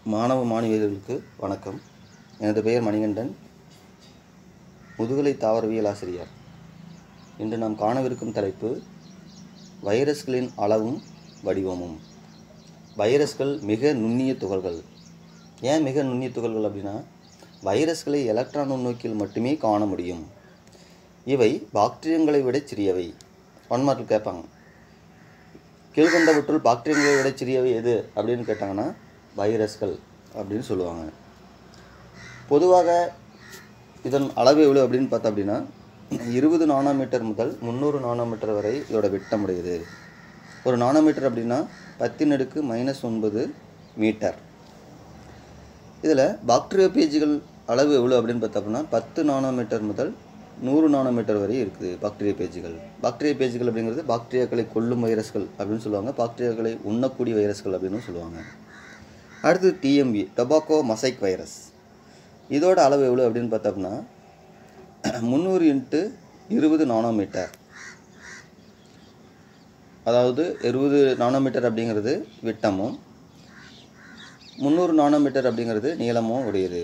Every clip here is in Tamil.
மாணவ மாணவியர்களுக்கு வணக்கம் எனது பெயர் மணிகண்டன் முதுகலை தாவரவியல் ஆசிரியர் இன்று நாம் காணவிருக்கும் தலைப்பு வைரஸ்களின் அளவும் வடிவமும் வைரஸ்கள் மிக நுண்ணிய துகள்கள் ஏன் மிக நுண்ணிய துகள்கள் அப்படின்னா வைரஸ்களை எலக்ட்ரான் நுண்ணோக்கியில் மட்டுமே காண முடியும் இவை பாக்டீரியங்களை விட சிறியவை ஒன் மார்க்கில் கேட்பாங்க கீழ்கண்டவற்றுள் பாக்டீரியங்களை விட சிறியவை எது அப்படின்னு கேட்டாங்கன்னா வைரஸ்கள் அப்படின்னு சொல்லுவாங்க பொதுவாக இதன் அளவு எவ்வளோ அப்படின்னு பார்த்தா அப்படின்னா இருபது நானோமீட்டர் முதல் முந்நூறு நானோமீட்டர் வரை இதோட விட்டம் உடையது ஒரு நானோமீட்டர் அப்படின்னா பத்தின் அடுக்கு மைனஸ் ஒன்பது மீட்டர் இதில் பாக்டீரியா பேஜுகள் அளவு எவ்வளோ அப்படின்னு பார்த்தா அப்படின்னா பத்து நானோமீட்டர் முதல் நூறு நானோமீட்டர் வரை இருக்குது பாக்டீரியா பேஜுகள் பாக்டீரியா பேஜுகள் அப்படிங்கிறது பாக்டீரியாக்களை கொல்லும் வைரஸ்கள் அப்படின்னு சொல்லுவாங்க பாக்டீரியாக்களை உண்ணக்கூடிய வைரஸ்கள் அப்படின்னு சொல்லுவாங்க அடுத்து டிஎம்பி டொபாக்கோ மசைக் வைரஸ் இதோட அளவு எவ்வளோ அப்படின்னு பார்த்தோம்னா முந்நூறு இன்ட்டு இருபது நானோமீட்டர் அதாவது இருபது நானோமீட்டர் அப்படிங்கிறது விட்டமும் முந்நூறு நானோமீட்டர் அப்படிங்கிறது நீளமும் உடையது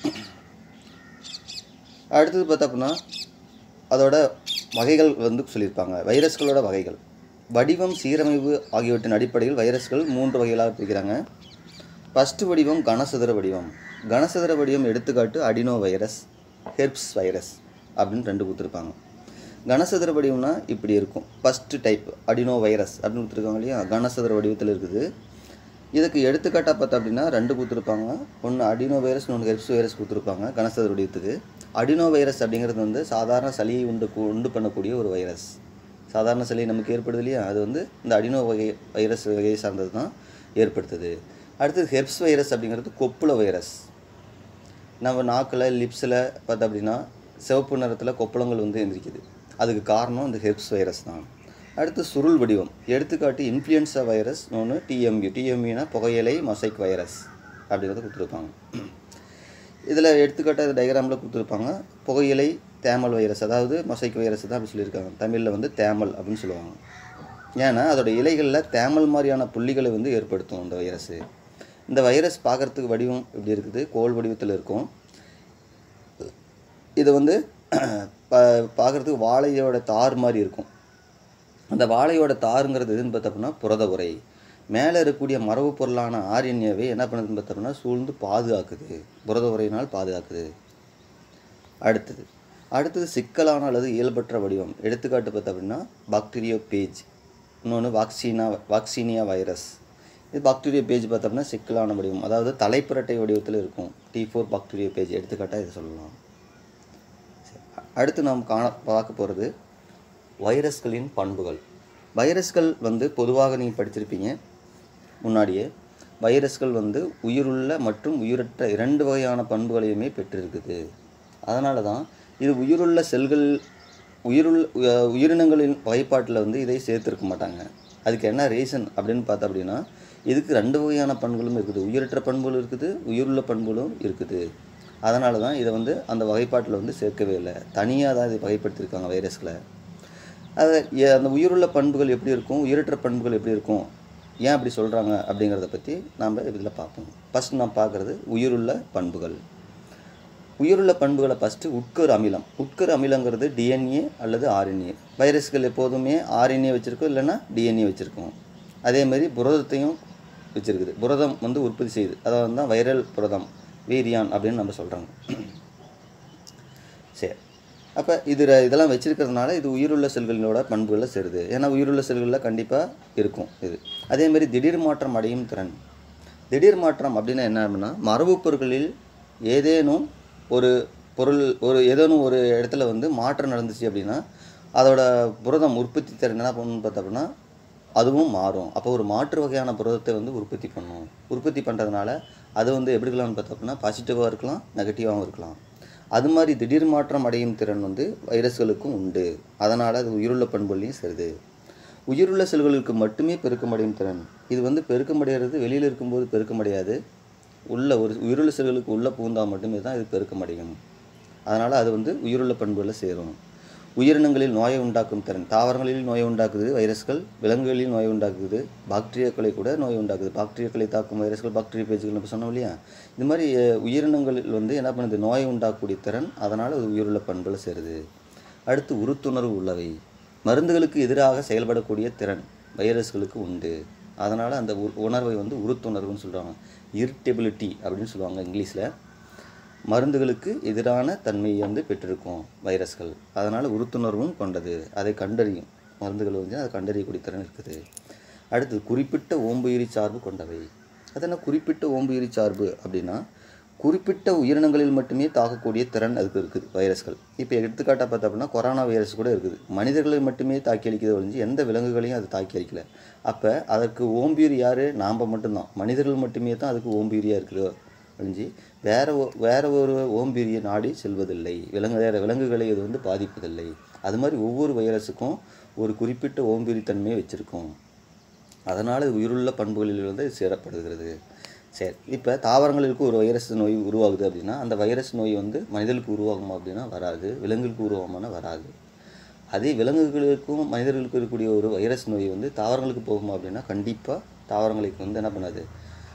அடுத்தது பார்த்தோம்னா அதோட வகைகள் வந்து சொல்லியிருப்பாங்க வைரஸ்களோட வகைகள் வடிவம் சீரமைவு ஆகியவற்றின் அடிப்படையில் வைரஸ்கள் மூன்று வகைகளாக பிரிக்கிறாங்க ஃபஸ்ட்டு வடிவம் கனசதுர வடிவம் கனசதுர வடிவம் எடுத்துக்காட்டு அடினோ வைரஸ் ஹெர்ப்ஸ் வைரஸ் அப்படின்னு ரெண்டு கொடுத்துருப்பாங்க கனசதுர வடிவம்னா இப்படி இருக்கும் ஃபஸ்ட்டு டைப் அடினோ வைரஸ் அப்படின்னு கொடுத்துருக்காங்க இல்லையா கனசதுர வடிவத்தில் இருக்குது இதுக்கு எடுத்துக்காட்டாக பார்த்தா அப்படின்னா ரெண்டு கொடுத்துருப்பாங்க ஒன்று அடினோ வைரஸ் ஒன்று ஹெர்ப்ஸ் வைரஸ் கொடுத்துருப்பாங்க கனசதுர வடிவத்துக்கு அடினோ வைரஸ் அப்படிங்கிறது வந்து சாதாரண சளியை உண்டு உண்டு பண்ணக்கூடிய ஒரு வைரஸ் சாதாரண சளி நமக்கு ஏற்படுது இல்லையா அது வந்து இந்த அடினோ வகை வைரஸ் வகையை சார்ந்தது தான் ஏற்படுத்துது அடுத்தது ஹெர்ப்ஸ் வைரஸ் அப்படிங்கிறது கொப்புள வைரஸ் நம்ம நாக்கில் லிப்ஸில் பார்த்தா அப்படின்னா சிவப்பு நிறத்தில் கொப்பளங்கள் வந்து எந்திரிக்குது அதுக்கு காரணம் இந்த ஹெர்ப்ஸ் வைரஸ் தான் அடுத்து சுருள் வடிவம் எடுத்துக்காட்டு இன்ஃப்ளூயன்ஸா வைரஸ் ஒன்று டிஎம்யூ டிஎம்யூனா புகையிலை மொசைக் வைரஸ் அப்படிங்கிறத கொடுத்துருப்பாங்க இதில் எடுத்துக்காட்டு டயக்ராமில் கொடுத்துருப்பாங்க புகையிலை தேமல் வைரஸ் அதாவது மொசைக் வைரஸ் தான் அப்படி சொல்லியிருக்காங்க தமிழில் வந்து தேமல் அப்படின்னு சொல்லுவாங்க ஏன்னா அதோட இலைகளில் தேமல் மாதிரியான புள்ளிகளை வந்து ஏற்படுத்தும் இந்த வைரஸு இந்த வைரஸ் பார்க்குறதுக்கு வடிவம் இப்படி இருக்குது கோல் வடிவத்தில் இருக்கும் இது வந்து ப பார்க்குறதுக்கு வாழையோட தார் மாதிரி இருக்கும் அந்த வாழையோட தாருங்கிறது எதுன்னு பார்த்தோம்னா புரத உரை மேலே இருக்கக்கூடிய மரபு பொருளான ஆர்என்ஏவை என்ன பண்ணுதுன்னு பார்த்தோம்னா சூழ்ந்து பாதுகாக்குது புரத உரையினால் பாதுகாக்குது அடுத்தது அடுத்தது சிக்கலான அல்லது இயல்பற்ற வடிவம் எடுத்துக்காட்டு பார்த்தோம் அப்படின்னா பாக்டீரியோ பேஜ் இன்னொன்று வாக்சீனா வாக்சீனியா வைரஸ் இது பாக்டீரியா பேஜ் பார்த்தோம்னா சிக்கலான வடிவம் அதாவது தலைப்புரட்டை வடிவத்தில் இருக்கும் டி ஃபோர் பாக்டீரியா பேஜ் எடுத்துக்காட்டாக இதை சொல்லலாம் அடுத்து நாம் காண பார்க்க போகிறது வைரஸ்களின் பண்புகள் வைரஸ்கள் வந்து பொதுவாக நீங்கள் படிச்சிருப்பீங்க முன்னாடியே வைரஸ்கள் வந்து உயிருள்ள மற்றும் உயிரற்ற இரண்டு வகையான பண்புகளையுமே பெற்றிருக்குது அதனால தான் இது உயிருள்ள செல்கள் உயிருள் உயிரினங்களின் வகைப்பாட்டில் வந்து இதை சேர்த்துருக்க மாட்டாங்க அதுக்கு என்ன ரீசன் அப்படின்னு பார்த்தா அப்படின்னா இதுக்கு ரெண்டு வகையான பண்புகளும் இருக்குது உயிரற்ற பண்புகளும் இருக்குது உயிருள்ள பண்புகளும் இருக்குது அதனால தான் இதை வந்து அந்த வகைப்பாட்டில் வந்து சேர்க்கவே இல்லை தனியாக தான் இதை வகைப்படுத்தியிருக்காங்க வைரஸ்களை அது அந்த உயிருள்ள பண்புகள் எப்படி இருக்கும் உயிரற்ற பண்புகள் எப்படி இருக்கும் ஏன் அப்படி சொல்கிறாங்க அப்படிங்கிறத பற்றி நாம் இதில் பார்ப்போம் ஃபஸ்ட் நாம் பார்க்குறது உயிருள்ள பண்புகள் உயிருள்ள பண்புகளை ஃபஸ்ட்டு உட்கரு அமிலம் உட்கரு அமிலங்கிறது டிஎன்ஏ அல்லது ஆர்என்ஏ வைரஸ்கள் எப்போதுமே ஆர்என்ஏ வச்சுருக்கோம் இல்லைன்னா டிஎன்ஏ வச்சுருக்கோம் அதே மாதிரி புரதத்தையும் வச்சுருக்குது புரதம் வந்து உற்பத்தி செய்யுது அதாவது தான் வைரல் புரதம் வீரியான் அப்படின்னு நம்ம சொல்கிறாங்க சரி அப்போ இது இதெல்லாம் வச்சுருக்கிறதுனால இது உயிருள்ள செல்களோட பண்புகளில் சேருது ஏன்னா உயிருள்ள செல்களில் கண்டிப்பாக இருக்கும் இது அதேமாரி திடீர் மாற்றம் அடையும் திறன் திடீர் மாற்றம் அப்படின்னா என்ன அப்படின்னா மரபு பொருட்களில் ஏதேனும் ஒரு பொருள் ஒரு ஏதேனும் ஒரு இடத்துல வந்து மாற்றம் நடந்துச்சு அப்படின்னா அதோட புரதம் உற்பத்தி திறன் என்ன பண்ணணும்னு பார்த்தா அப்படின்னா அதுவும் மாறும் அப்போ ஒரு மாற்று வகையான புரதத்தை வந்து உற்பத்தி பண்ணும் உற்பத்தி பண்ணுறதுனால அது வந்து எப்படி இருக்கலாம்னு பார்த்தா அப்படின்னா பாசிட்டிவாக இருக்கலாம் நெகட்டிவாகவும் இருக்கலாம் அது மாதிரி திடீர் மாற்றம் அடையும் திறன் வந்து வைரஸ்களுக்கும் உண்டு அதனால் அது உயிருள்ள பண்புகளையும் சேருது உயிருள்ள செல்களுக்கு மட்டுமே பெருக்கமடையும் திறன் இது வந்து பெருக்கமடைகிறது வெளியில் இருக்கும்போது பெருக்கமடையாது உள்ள ஒரு உயிருள்ள செல்களுக்கு உள்ளே பூந்தால் மட்டுமே தான் இது பெருக்கமடையும் அதனால் அது வந்து உயிருள்ள பண்புகளில் சேரும் உயிரினங்களில் நோயை உண்டாக்கும் திறன் தாவரங்களில் நோயை உண்டாக்குது வைரஸ்கள் விலங்குகளில் நோயை உண்டாக்குது பாக்டீரியாக்களை கூட நோய் உண்டாக்குது பாக்டீரியாக்களை தாக்கும் வைரஸ்கள் பாக்டீரியா பேஜுகள் நம்ம சொன்னோம் இல்லையா இது மாதிரி அஹ், உயிரினங்களில் வந்து என்ன பண்ணுது நோயை உண்டாக்கக்கூடிய திறன் அதனால் அது உயிருள்ள பண்புகளை சேருது அடுத்து உறுத்துணர்வு உள்ளவை மருந்துகளுக்கு எதிராக செயல்படக்கூடிய திறன் வைரஸ்களுக்கு உண்டு அதனால் அந்த உ- உணர்வை வந்து உறுத்துணர்வுன்னு சொல்கிறாங்க இரிட்டபிலிட்டி அப்படின்னு சொல்லுவாங்க இங்கிலீஷில் மருந்துகளுக்கு எதிரான தன்மையை வந்து பெற்றிருக்கும் வைரஸ்கள் அதனால் உறுத்துணர்வும் கொண்டது அதை கண்டறியும் மருந்துகள் வந்து அதை கண்டறியக்கூடிய திறன் இருக்குது அடுத்து குறிப்பிட்ட ஓம்புயிரி சார்பு கொண்டவை அது என்ன குறிப்பிட்ட ஓம்புயிரி சார்பு அப்படின்னா குறிப்பிட்ட உயிரினங்களில் மட்டுமே தாக்கக்கூடிய திறன் அதுக்கு இருக்குது வைரஸ்கள் இப்போ எடுத்துக்காட்டாக பார்த்தா அப்படின்னா கொரோனா வைரஸ் கூட இருக்குது மனிதர்களை மட்டுமே தாக்கி அளிக்கிறது ஒழிஞ்சு எந்த விலங்குகளையும் அது தாக்கி அளிக்கல அப்போ அதற்கு ஓம்பியூரி யார் நாம் மட்டும்தான் மனிதர்கள் மட்டுமே தான் அதுக்கு ஓம்பியூரியாக இருக்குது ஒழிஞ்சு வேற ஒ- வேற ஒரு ஓம்பியூரியை நாடி செல்வதில்லை விலங்கு வேற விலங்குகளை இது வந்து பாதிப்பதில்லை அது மாதிரி ஒவ்வொரு வைரஸுக்கும் ஒரு குறிப்பிட்ட ஓம்பியூரி தன்மையை வச்சுருக்கும் அதனால் உயிருள்ள பண்புகளில் வந்து இது சேரப்படுகிறது சரி இப்போ தாவரங்களுக்கு ஒரு வைரஸ் நோய் உருவாகுது அப்படின்னா அந்த வைரஸ் நோய் வந்து மனிதர்களுக்கு உருவாகுமா அப்படின்னா வராது விலங்குகளுக்கு உருவாகுமானா வராது அதே விலங்குகளுக்கும் மனிதர்களுக்கும் இருக்கக்கூடிய ஒரு வைரஸ் நோய் வந்து தாவரங்களுக்கு போகுமா அப்படின்னா கண்டிப்பாக தாவரங்களுக்கு வந்து என்ன பண்ணாது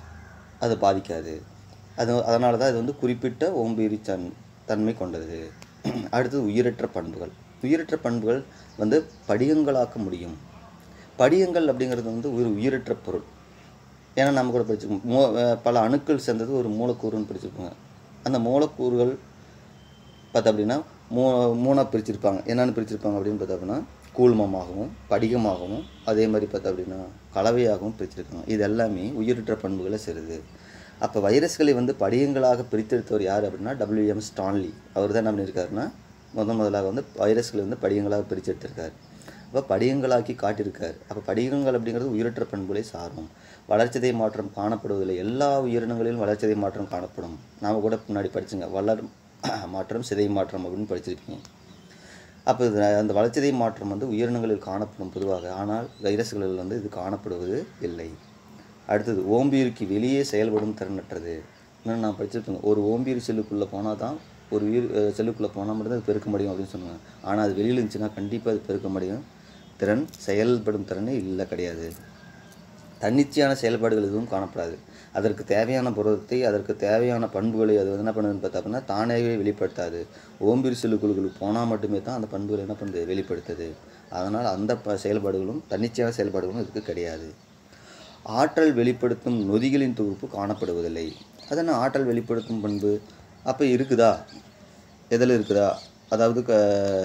அது பாதிக்காது அது அதனால தான் இது வந்து குறிப்பிட்ட ஓம்பீரி தன் தன்மை கொண்டது அடுத்தது உயிரற்ற பண்புகள் உயிரற்ற பண்புகள் வந்து படிகங்களாக்க முடியும் படிகங்கள் அப்படிங்கிறது வந்து ஒரு உயிரற்ற பொருள் ஏன்னா நம்ம கூட படிச்சிருக்கோம் மூ அஹ் பல அணுக்கள் சேர்ந்தது ஒரு மூலக்கூறுன்னு படிச்சிருப்பாங்க அந்த மூலக்கூறுகள் பார்த்தா அப்படின்னா மூ மூணாக பிரிச்சிருப்பாங்க என்னென்னு பிரிச்சிருப்பாங்க அப்படின்னு பார்த்தா அப்படின்னா கூழ்மமாகவும் படிகமாகவும் அதே மாதிரி பார்த்தா அப்படின்னா கலவையாகவும் பிரிச்சிருக்காங்க இது எல்லாமே உயிரற்ற பண்புகளை சேருது அப்போ வைரஸ்களை வந்து படிகங்களாக பிரித்தெடுத்தவர் யார் அப்படின்னா டபிள்யூஎம் ஸ்டான்லி அவர் தான் என்ன பண்ணியிருக்காருன்னா முதன் முதலாக வந்து வைரஸ்களை வந்து படிகங்களாக பிரித்தெடுத்திருக்காரு அப்போ படிகங்களாக்கி காட்டியிருக்கார் அப்போ படிகங்கள் அப்படிங்கிறது உயிரற்ற பண்புகளை சாரும் வளர்ச்சிதை மாற்றம் காணப்படுவதில்லை எல்லா உயிரினங்களிலும் வளர்ச்சிதை மாற்றம் காணப்படும் நாம் கூட முன்னாடி படிச்சுங்க வளர் மாற்றம் சிதை மாற்றம் அப்படின்னு படிச்சிருப்பீங்க அப்போ இது அந்த வளர்ச்சிதை மாற்றம் வந்து உயிரினங்களில் காணப்படும் பொதுவாக ஆனால் வைரஸ்களில் வந்து இது காணப்படுவது இல்லை அடுத்தது ஓம்பியூருக்கு வெளியே செயல்படும் திறனற்றது இன்னும் நான் படிச்சிருப்பேங்க ஒரு ஓம்பியூர் செல்லுக்குள்ளே போனால் தான் ஒரு உயிர் அஹ், செல்லுக்குள்ளே போனால் மட்டும்தான் அது பெருக்க முடியும் அப்படின்னு சொன்னாங்க ஆனால் அது வெளியில் இருந்துச்சுன்னா கண்டிப்பாக அது பெருக்க முடியும் திறன் செயல்படும் திறனே இல்லை கிடையாது தன்னிச்சையான செயல்பாடுகள் எதுவும் காணப்படாது அதற்கு தேவையான புரதத்தை அதற்கு தேவையான பண்புகளை அது வந்து என்ன பண்ணுதுன்னு பார்த்தா அப்படின்னா தானாகவே வெளிப்படுத்தாது ஓம்பிரி செல்லுக்குழுக்களுக்கு போனால் மட்டுமே தான் அந்த பண்புகள் என்ன பண்ணுது வெளிப்படுத்துது அதனால் அந்த ப செயல்பாடுகளும் தன்னிச்சையான செயல்பாடுகளும் இதுக்கு கிடையாது ஆற்றல் வெளிப்படுத்தும் நொதிகளின் தொகுப்பு காணப்படுவதில்லை அது என்ன ஆற்றல் வெளிப்படுத்தும் பண்பு அப்போ இருக்குதா எதில் இருக்குதா அதாவது க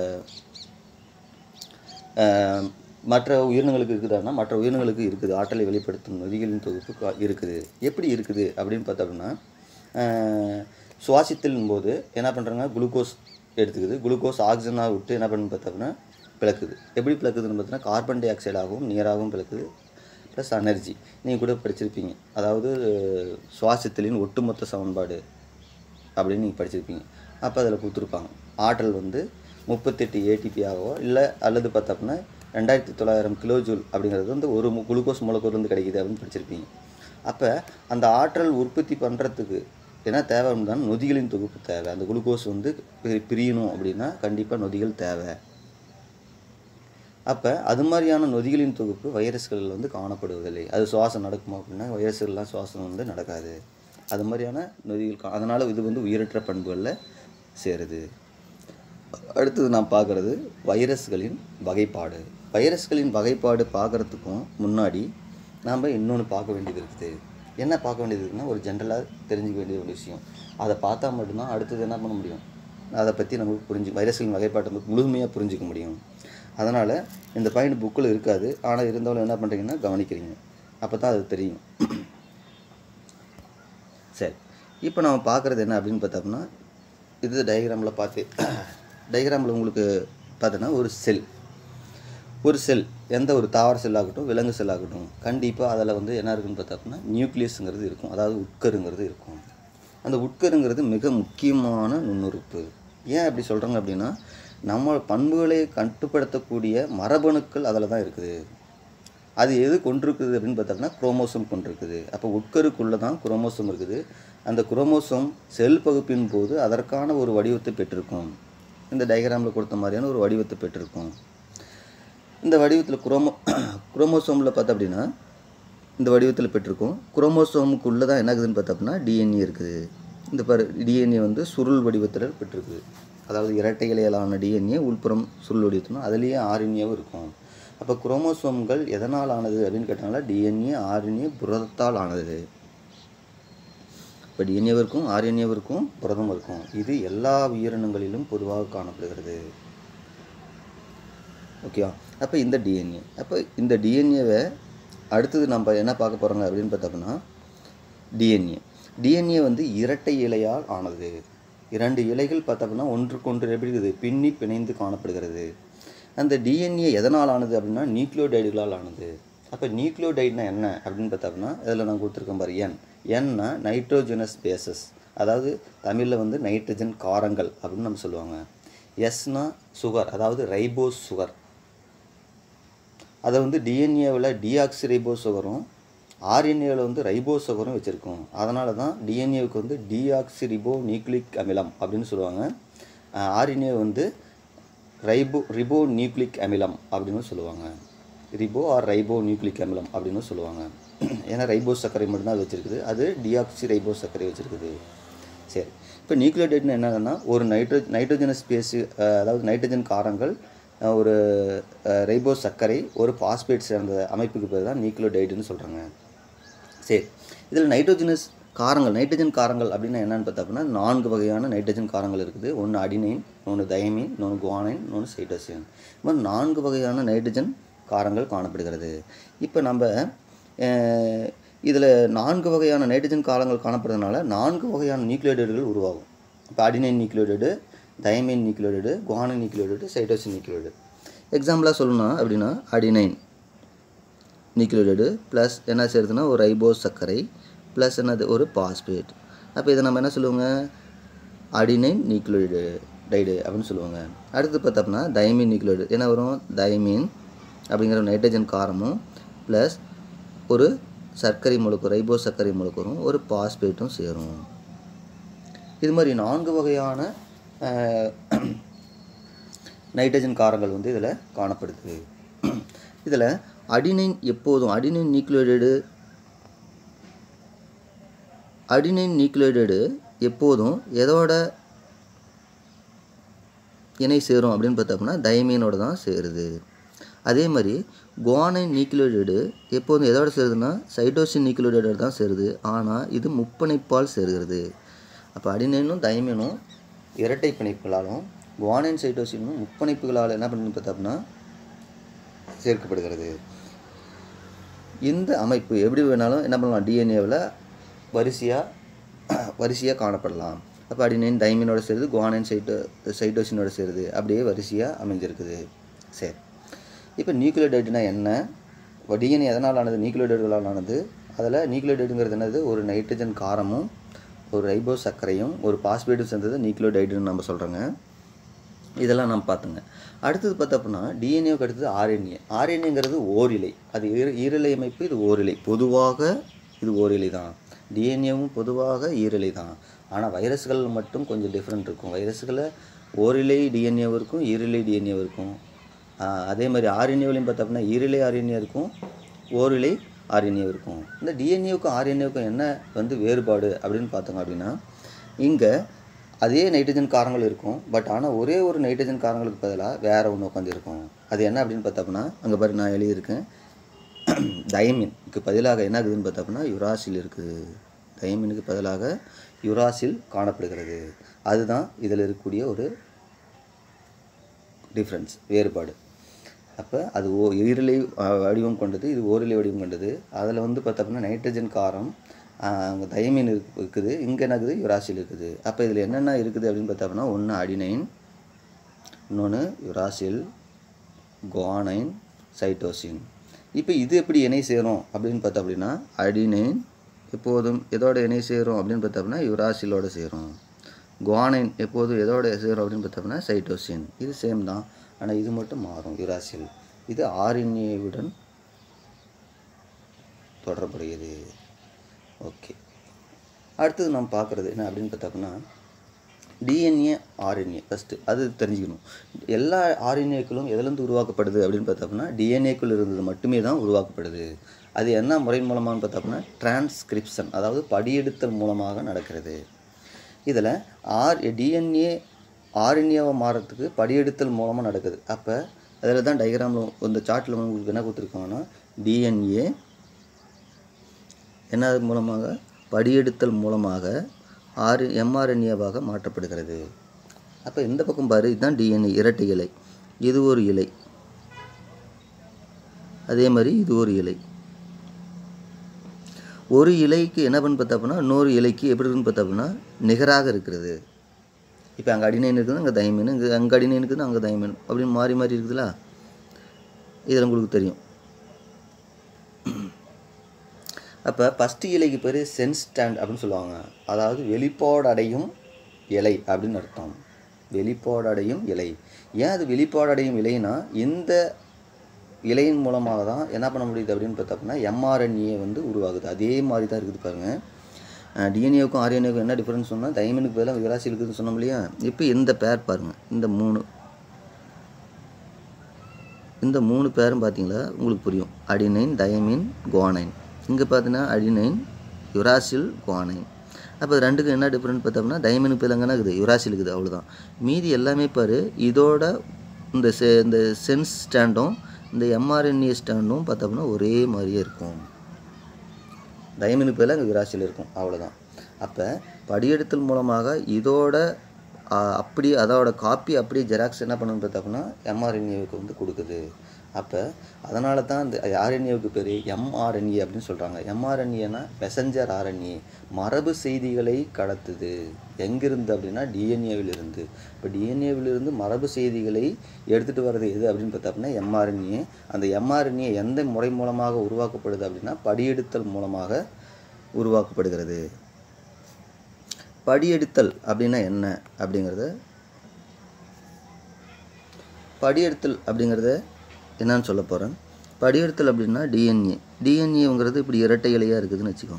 ஆஹ் மற்ற உயிரினங்களுக்கு இருக்குதான்னா மற்ற உயிரினங்களுக்கு இருக்குது ஆற்றலை வெளிப்படுத்தும் நொதிகளின் தொகுப்பு கா- இருக்குது எப்படி இருக்குது அப்படின்னு பார்த்தா அப்படின்னா ஆஹ் சுவாசித்தலின் போது என்ன பண்ணுறாங்க குளுக்கோஸ் எடுத்துக்குது குளுக்கோஸ் ஆக்சிஜனாக விட்டு என்ன பண்ணுன்னு பார்த்தா அப்படின்னா பிளக்குது எப்படி பிளக்குதுன்னு பார்த்தீங்கன்னா கார்பன் டை ஆக்சைடாகவும் நீராகவும் பிளக்குது ப்ளஸ் எனர்ஜி நீங்கள் கூட படிச்சிருப்பீங்க அதாவது சுவாசத்திலின் ஒட்டுமொத்த சமன்பாடு அப்படின்னு நீங்கள் படிச்சிருப்பீங்க அப்போ அதில் கொடுத்துருப்பாங்க ஆற்றல் வந்து முப்பத்தெட்டு ஏடிபி ஆகவோ இல்லை அல்லது பார்த்தா அப்படின்னா ரெண்டாயிரத்தி தொள்ளாயிரம் கிலோ ஜூல் அப்படிங்கிறது வந்து ஒரு மு- குளுக்கோஸ் மூலக்கூறுலேருந்து கிடைக்குது அப்படின்னு படிச்சிருப்பீங்க அப்போ அந்த ஆற்றல் உற்பத்தி பண்ணுறதுக்கு என்ன தேவை அப்படின்னா நொதிகளின் தொகுப்பு தேவை அந்த குளுக்கோஸ் வந்து பிரி- பிரியணும் அப்படின்னா கண்டிப்பாக நொதிகள் தேவை அப்போ அது மாதிரியான நொதிகளின் தொகுப்பு வைரஸ்களில் வந்து காணப்படுவதில்லை அது சுவாசம் நடக்குமா அப்படின்னா வைரஸ்கள்லாம் சுவாசம் வந்து நடக்காது அது மாதிரியான நொதிகள் கா அதனால் இது வந்து உயிரற்ற பண்புகளில் சேருது அடுத்தது நான் பார்க்குறது வைரஸ்களின் வகைப்பாடு வைரஸ்களின் வகைப்பாடு பார்க்குறதுக்கும் முன்னாடி நாம் இன்னொன்று பார்க்க வேண்டியது இருக்குது என்ன பார்க்க வேண்டியது இருக்குன்னா ஒரு ஜென்ரலாக தெரிஞ்சுக்க வேண்டிய ஒரு விஷயம் அதை பார்த்தா மட்டும்தான் அடுத்தது என்ன பண்ண முடியும் அதை பற்றி நமக்கு புரிஞ்சு வைரஸ்களின் வகைப்பாட்டை வந்து முழுமையாக புரிஞ்சிக்க முடியும் அதனால் இந்த பாயிண்ட் புக்கில் இருக்காது ஆனால் இருந்தாலும் என்ன பண்ணுறீங்கன்னா கவனிக்கிறீங்க அப்போ தான் அது தெரியும் சரி இப்போ நம்ம பார்க்குறது என்ன அப்படின்னு பார்த்தோம்னா இது டயக்ராமில் பார்த்து டயக்ராமில் உங்களுக்கு பார்த்தோன்னா ஒரு செல் ஒரு செல் எந்த ஒரு தாவர செல் ஆகட்டும் விலங்கு செல் ஆகட்டும் கண்டிப்பாக அதில் வந்து என்ன இருக்குன்னு பார்த்தோம்னா நியூக்ளியஸுங்கிறது இருக்கும் அதாவது உட்கருங்கிறது இருக்கும் அந்த உட்கருங்கிறது மிக முக்கியமான நுண்ணுறுப்பு ஏன் அப்படி சொல்கிறாங்க அப்படின்னா நம்ம பண்புகளை கட்டுப்படுத்தக்கூடிய மரபணுக்கள் அதில் தான் இருக்குது அது எது கொண்டிருக்குது அப்படின்னு பார்த்தோம்னா குரோமோசோம் கொண்டிருக்குது அப்போ உட்கருக்குள்ளே தான் குரோமோசோம் இருக்குது அந்த குரோமோசோம் செல் பகுப்பின் போது அதற்கான ஒரு வடிவத்தை பெற்றிருக்கும் இந்த டயக்ராமில் கொடுத்த மாதிரியான ஒரு வடிவத்தை பெற்றிருக்கும் இந்த வடிவத்தில் குரோமோ குரோமோசோமில் பார்த்தா அப்படின்னா இந்த வடிவத்தில் பெற்றிருக்கும் குரோமோசோமுக்குள்ளே தான் என்ன ஆகுதுன்னு பார்த்தா அப்படின்னா டிஎன்ஏ இருக்குது இந்த பாரு டிஎன்ஏ வந்து சுருள் வடிவத்தில் பெற்றிருக்கு அதாவது இரட்டை இலையிலான டிஎன்ஏ உள்புறம் சுருள் வடிவத்திலும் அதுலேயே ஆர்என்ஏவும் இருக்கும் அப்போ குரோமோசோம்கள் எதனால் ஆனது அப்படின்னு கேட்டாங்களா டிஎன்ஏ ஆர்என்ஏ புரதத்தால் ஆனது இப்போ டிஎன்ஏவும் இருக்கும் ஆர்என்ஏவும் இருக்கும் புரதம் இருக்கும் இது எல்லா உயிரினங்களிலும் பொதுவாக காணப்படுகிறது ஓகேவா அப்போ இந்த டிஎன்ஏ அப்போ இந்த டிஎன்ஏவை அடுத்தது நம்ம என்ன பார்க்க போகிறோங்க அப்படின்னு பார்த்தோம்னா டிஎன்ஏ டிஎன்ஏ வந்து இரட்டை இலையால் ஆனது இரண்டு இலைகள் பார்த்தோம்னா ஒன்றுக்கொன்று எப்படி இருக்குது பின்னி பிணைந்து காணப்படுகிறது அந்த டிஎன்ஏ எதனால் ஆனது அப்படின்னா நியூக்ளியோடைடுகளால் ஆனது அப்போ நியூக்ளியோடைட்னா என்ன அப்படின்னு பார்த்தோம்னா இதில் நான் கொடுத்துருக்கேன் பாரு என் என்னா நைட்ரோஜனஸ் பேசஸ் அதாவது தமிழில் வந்து நைட்ரஜன் காரங்கள் அப்படின்னு நம்ம சொல்லுவாங்க எஸ்னா சுகர் அதாவது ரைபோஸ் சுகர் அதை வந்து டிஎன்ஏவில் டிஆக்சி ரைபோஸ் சுகரும் ஆர்என்ஏவில் வந்து ரைபோஸ் சுகரும் வச்சுருக்கோம் அதனால தான் டிஎன்ஏவுக்கு வந்து டிஆக்சி ரிபோ நியூக்ளிக் அமிலம் அப்படின்னு சொல்லுவாங்க ஆர்என்ஏ வந்து ரைபோ ரிபோ நியூக்ளிக் அமிலம் அப்படின்னு சொல்லுவாங்க ரிபோ ஆர் ரைபோ நியூக்ளிக் அமிலம் அப்படின்னு சொல்லுவாங்க ஏன்னா ரைபோ சர்க்கரை மட்டும்தான் அது வச்சுருக்குது அது டிஆக்சி ரைபோ சர்க்கரை வச்சுருக்குது சரி இப்போ நியூக்ளியோடைட்னு என்னதுன்னா ஒரு நைட்ரோ நைட்ரோஜனஸ் ஸ்பேஸு அதாவது நைட்ரஜன் காரங்கள் அஹ், ஒரு ரைபோ சர்க்கரை ஒரு பாஸ்பேட் சேர்ந்த அமைப்புக்கு பேர் தான் நியூக்ளியோடைடுன்னு சொல்கிறாங்க சரி இதில் நைட்ரோஜனஸ் காரங்கள் நைட்ரஜன் காரங்கள் அப்படின்னா என்னன்னு பார்த்தா அப்படின்னா நான்கு வகையான நைட்ரஜன் காரங்கள் இருக்குது ஒன்று அடினைன் ஒன்று தைமின் இன்னொன்று குவானைன் இன்னொன்று சைட்டோசின் இது மாதிரி நான்கு வகையான நைட்ரஜன் காரங்கள் காணப்படுகிறது இப்போ நம்ம இதில் நான்கு வகையான நைட்ரஜன் காரங்கள் காணப்படுறதுனால நான்கு வகையான நியூக்ளியோடைடுகள் உருவாகும் இப்போ adenine nucleotide thymine nucleotide guanine nucleotide cytosine nucleotide எக்ஸாம்பிளாக சொல்லணும் அப்படின்னா அடினைன் நியூக்ளியோடைடு ப்ளஸ் என்ன சேருதுன்னா ஒரு ரைபோஸ் சர்க்கரை ப்ளஸ் என்னது ஒரு பாஸ்பேட் அப்போ இதை நம்ம என்ன சொல்லுவோங்க அடினைன் நியூக்ளியோடைடு டைடு அப்படின்னு சொல்லுவாங்க அடுத்து பார்த்தோம்னா தைமின் நியூக்ளியோடைடு என்ன வரும் தைமின் அப்படிங்கிற நைட்ரஜன் காரமும் ப்ளஸ் ஒரு சர்க்கரை முழுக்கு ரைபோஸ் சர்க்கரை முழுக்கு வரும் ஒரு பாஸ்பேட்டும் சேரும் இது மாதிரி நான்கு வகையான அஹ், நைட்ரஜன் காரங்கள் வந்து இதில் காணப்படுது இதில் அடினைன் எப்போதும் அடினைன் நியூக்ளியோடைடு அடினைன் நியூக்ளியோடைடு எப்போதும் எதோட இணை சேரும் அப்படின்னு பார்த்தோம்னா தைமீனோட தான் சேருது அதே மாதிரி குவானைன் நியூக்ளியோடைடு எப்போதும் எதோட சேருதுன்னா சைட்டோசின் நியூக்ளியோடைடு தான் சேருது ஆனால் இது முப்பனைப்பால் சேருகிறது அப்போ அடினைனும் தைமீனும் இரட்டை பிணைப்புகளாலும் குவானைன் சைட்டோசினும் முப்பணைப்புகளால் என்ன பண்ணி பார்த்தோம்னா சேர்க்கப்படுகிறது இந்த அமைப்பு எப்படி வேணாலும் என்ன பண்ணலாம் டிஎன்ஏவில் வரிசையாக வரிசையாக காணப்படலாம் அப்போ அடினைன் தைமினோட சேருது குவானைன் சைட்டோ சைட்டோசினோட சேருது அப்படியே வரிசையாக அமைஞ்சிருக்குது சரி இப்போ நியூக்ளியோடைடுனா என்ன டிஎன்ஏ எதனால் ஆனது நியூக்ளியோடைடுகளால் ஆனது அதில் நியூக்ளியோடைடுங்கிறது என்னது ஒரு நைட்ரஜன் காரமும் ஒரு ரைபோ சர்க்கரையும் ஒரு பாஸ்பேட்டும் சேர்ந்தது நியூக்ளியோடைடுன்னு நம்ம சொல்கிறோங்க இதெல்லாம் நம்ம பார்த்துங்க அடுத்தது பார்த்தா அப்படின்னா டிஎன்ஏவுக்கு அடுத்தது ஆர்என்ஏ ஆர்என்ஏங்கிறது ஓரிலை அது ஈர- ஈரிலை அமைப்பு இது ஓரிலை பொதுவாக இது ஓரிலை தான் டிஎன்ஏவும் பொதுவாக ஈரிலை தான் ஆனால் வைரஸ்கள் மட்டும் கொஞ்சம் டிஃப்ரெண்ட் இருக்கும் வைரஸ்களில் ஓரிலை டிஎன்ஏவும் இருக்கும் ஈரிலை டிஎன்ஏவும் இருக்கும் ஆஹ் அதே மாதிரி ஆர்என்ஏவிலையும் பார்த்தா அப்படின்னா ஈரிலை ஆர்என்ஏ இருக்கும் ஓரிலை ஆர்என்ஏ இருக்கும் இந்த டிஎன்ஏவுக்கும் ஆர்என்ஏவுக்கும் என்ன வந்து வேறுபாடு அப்படின்னு பார்த்தோங்க அப்படின்னா இங்கே அதே நைட்ரஜன் காரங்கள் இருக்கும் பட் ஆனால் ஒரே ஒரு நைட்ரஜன் காரங்களுக்கு பதிலாக வேற ஒன்று உட்காந்துருக்கும் அது என்ன அப்படின்னு பார்த்தோம்னா அங்கே பாரு நான் எழுதியிருக்கேன் தைமினுக்கு பதிலாக என்ன ஆகுதுன்னு பார்த்தோம்னா யுராசில் இருக்குது தைமினுக்கு பதிலாக யுராசில் காணப்படுகிறது அதுதான் இதில் இருக்கக்கூடிய ஒரு டிஃப்ரென்ஸ் வேறுபாடு அப்போ அது ஓ ஈரலை அஹ், வடிவம் கொண்டது இது ஓரிலை வடிவம் கொண்டது அதில் வந்து பார்த்தோம்னா நைட்ரஜன் காரம் அஹ், அங்கே தைமின் இருக்கு- இருக்குது இங்கே என்ன இருக்குது யுராசில் இருக்குது அப்போ இதில் என்னென்ன இருக்குது அப்படின்னு பார்த்தோம்னா ஒன்று அடினைன் இன்னொன்று யுராசில் குவானைன் சைட்டோசின் இப்போ இது எப்படி இணை சேரும் அப்படின்னு பார்த்தோம் அப்படின்னா அடினைன் எப்போதும் எதோட இணை சேரும் அப்படின்னு பார்த்தோம்னா யுராசிலோட சேரும் குவானைன் எப்போதும் எதோட சேரும் அப்படின்னு பார்த்தோம்னா சைட்டோசின் இது சேம் தான் ஆனால் இது மட்டும் மாறும் யுராசில் இது ஆர்என்ஏவுடன் தொடர்புடையது ஓகே அடுத்தது நாம் பார்க்குறது என்ன அப்படின்னு பார்த்தோம்னா டிஎன்ஏ ஆர்என்ஏ ஃபஸ்ட்டு அது தெரிஞ்சுக்கணும் எல்லா ஆர்என்ஏக்களும் எதுலேருந்து உருவாக்கப்படுது அப்படின்னு பார்த்தோம்னா டிஎன்ஏக்குள் இருந்தது மட்டுமே தான் உருவாக்கப்படுது அது என்ன முறை மூலமாகனு பார்த்தோம்னா டிரான்ஸ்கிரிப்ஷன் அதாவது படியெடுத்தல் மூலமாக நடக்கிறது இதில் ஆர் டிஎன்ஏ ஆர்என்ஏவை மாறத்துக்கு படியெடுத்தல் மூலமாக நடக்குது அப்போ அதில் தான் டயக்ராமில் இந்த சார்ட்டில் உங்களுக்கு என்ன கொடுத்துருக்காங்கன்னா டிஎன்ஏ என்ன மூலமாக படியெடுத்தல் மூலமாக ஆறு எம்ஆர்என்ஏவாக மாற்றப்படுகிறது அப்போ இந்த பக்கம் பாரு இதுதான் டிஎன்ஏ இரட்டை இலை இது ஒரு இலை அதே மாதிரி இது ஒரு இலை ஒரு இலைக்கு என்ன பண்ணு பார்த்தோம்னா இன்னொரு இலைக்கு எப்படி இருக்குன்னு பார்த்தோம்னா நிகராக இருக்கிறது இப்போ அங்கே அடிநைன் இருக்குது அங்கே தைமீன் இங்கே அங்கே அடிநைன் இருக்குது அங்கே தைமீன் அப்படின்னு மாறி மாறி இருக்குதுல்ல இதில் உங்களுக்கு தெரியும் அப்போ ஃபஸ்ட்டு இலைக்கு பேர் சென்ஸ் ஸ்டாண்ட் அப்படின்னு சொல்லுவாங்க அதாவது வெளிப்பாடு அடையும் இலை அப்படின்னு அர்த்தம் வெளிப்பாடு அடையும் இலை ஏன் அது வெளிப்பாடு அடையும் இலைனா இந்த இலையின் மூலமாக தான் என்ன பண்ண முடியுது அப்படின்னு பார்த்தோம்னா எம்ஆர்என்ஏ வந்து உருவாகுது அதே மாதிரி தான் இருக்குது பாருங்கள் டிஎன்ஏவுக்கும் ஆர்என்ஏவுக்கும் என்ன டிஃப்ரென்ஸ் சொன்னால் தைமனுக்கு பதிலாக விராசி இருக்குதுன்னு சொன்னோம் இல்லையா இப்போ இந்த பேர் பாருங்கள் இந்த மூணு இந்த மூணு பேரும் பார்த்தீங்களா உங்களுக்கு புரியும் அடினைன் டயமின் குவானைன் இங்கே பார்த்தீங்கன்னா அடினைன் யுராசில் குவானைன் அப்போ இது ரெண்டுக்கும் என்ன டிஃப்ரெண்ட் பார்த்தோம்னா டைமனுக்கு பிள்ளைங்கன்னா இருக்குது யுராசில் இருக்குது அவ்வளோதான் மீதி எல்லாமே பாரு இதோட இந்த செ இந்த சென்ஸ் ஸ்டாண்டும் இந்த எம்ஆர்என்ஏ ஸ்டாண்டும் பார்த்தோம்னா ஒரே மாதிரியே இருக்கும் டைமனுக்கு பதிலாக அங்கே யுராசில் இருக்கும் அவ்வளோதான் அப்போ படியெடுத்தல் மூலமாக இதோட ஆ, அப்படியே அதோட காப்பி அப்படியே ஜெராக்ஸ் என்ன பண்ணணும்னு பார்த்தோம்னா எம்ஆர்என்ஏவுக்கு வந்து கொடுக்குது அப்போ அதனால தான் இந்த ஆர்என்ஏவுக்கு பேர் எம்ஆர்என்ஏ அப்படின்னு சொல்கிறாங்க எம்ஆர்என்ஏனா மெசஞ்சர் ஆர்என்ஏ மரபு செய்திகளை கடத்துது எங்கிருந்து அப்படின்னா டிஎன்ஏவிலிருந்து இப்போ டிஎன்ஏவிலிருந்து மரபு செய்திகளை எடுத்துகிட்டு வர்றது எது அப்படின்னு பார்த்தோம்னா எம்ஆர்என்ஏ அந்த எம்ஆர்என்ஏ எந்த முறை மூலமாக உருவாக்கப்படுது அப்படின்னா படியெடுத்தல் மூலமாக உருவாக்கப்படுகிறது படியெடுத்தல் அப்படின்னா என்ன அப்படிங்கிறத படியெடுத்தல் அப்படிங்கிறத என்னன்னு சொல்ல போகிறேன் படியெடுத்தல் அப்படின்னா டிஎன்ஏ டிஎன்ஏங்கிறது இப்படி இரட்டை இலையாக இருக்குதுன்னு வச்சுக்கோ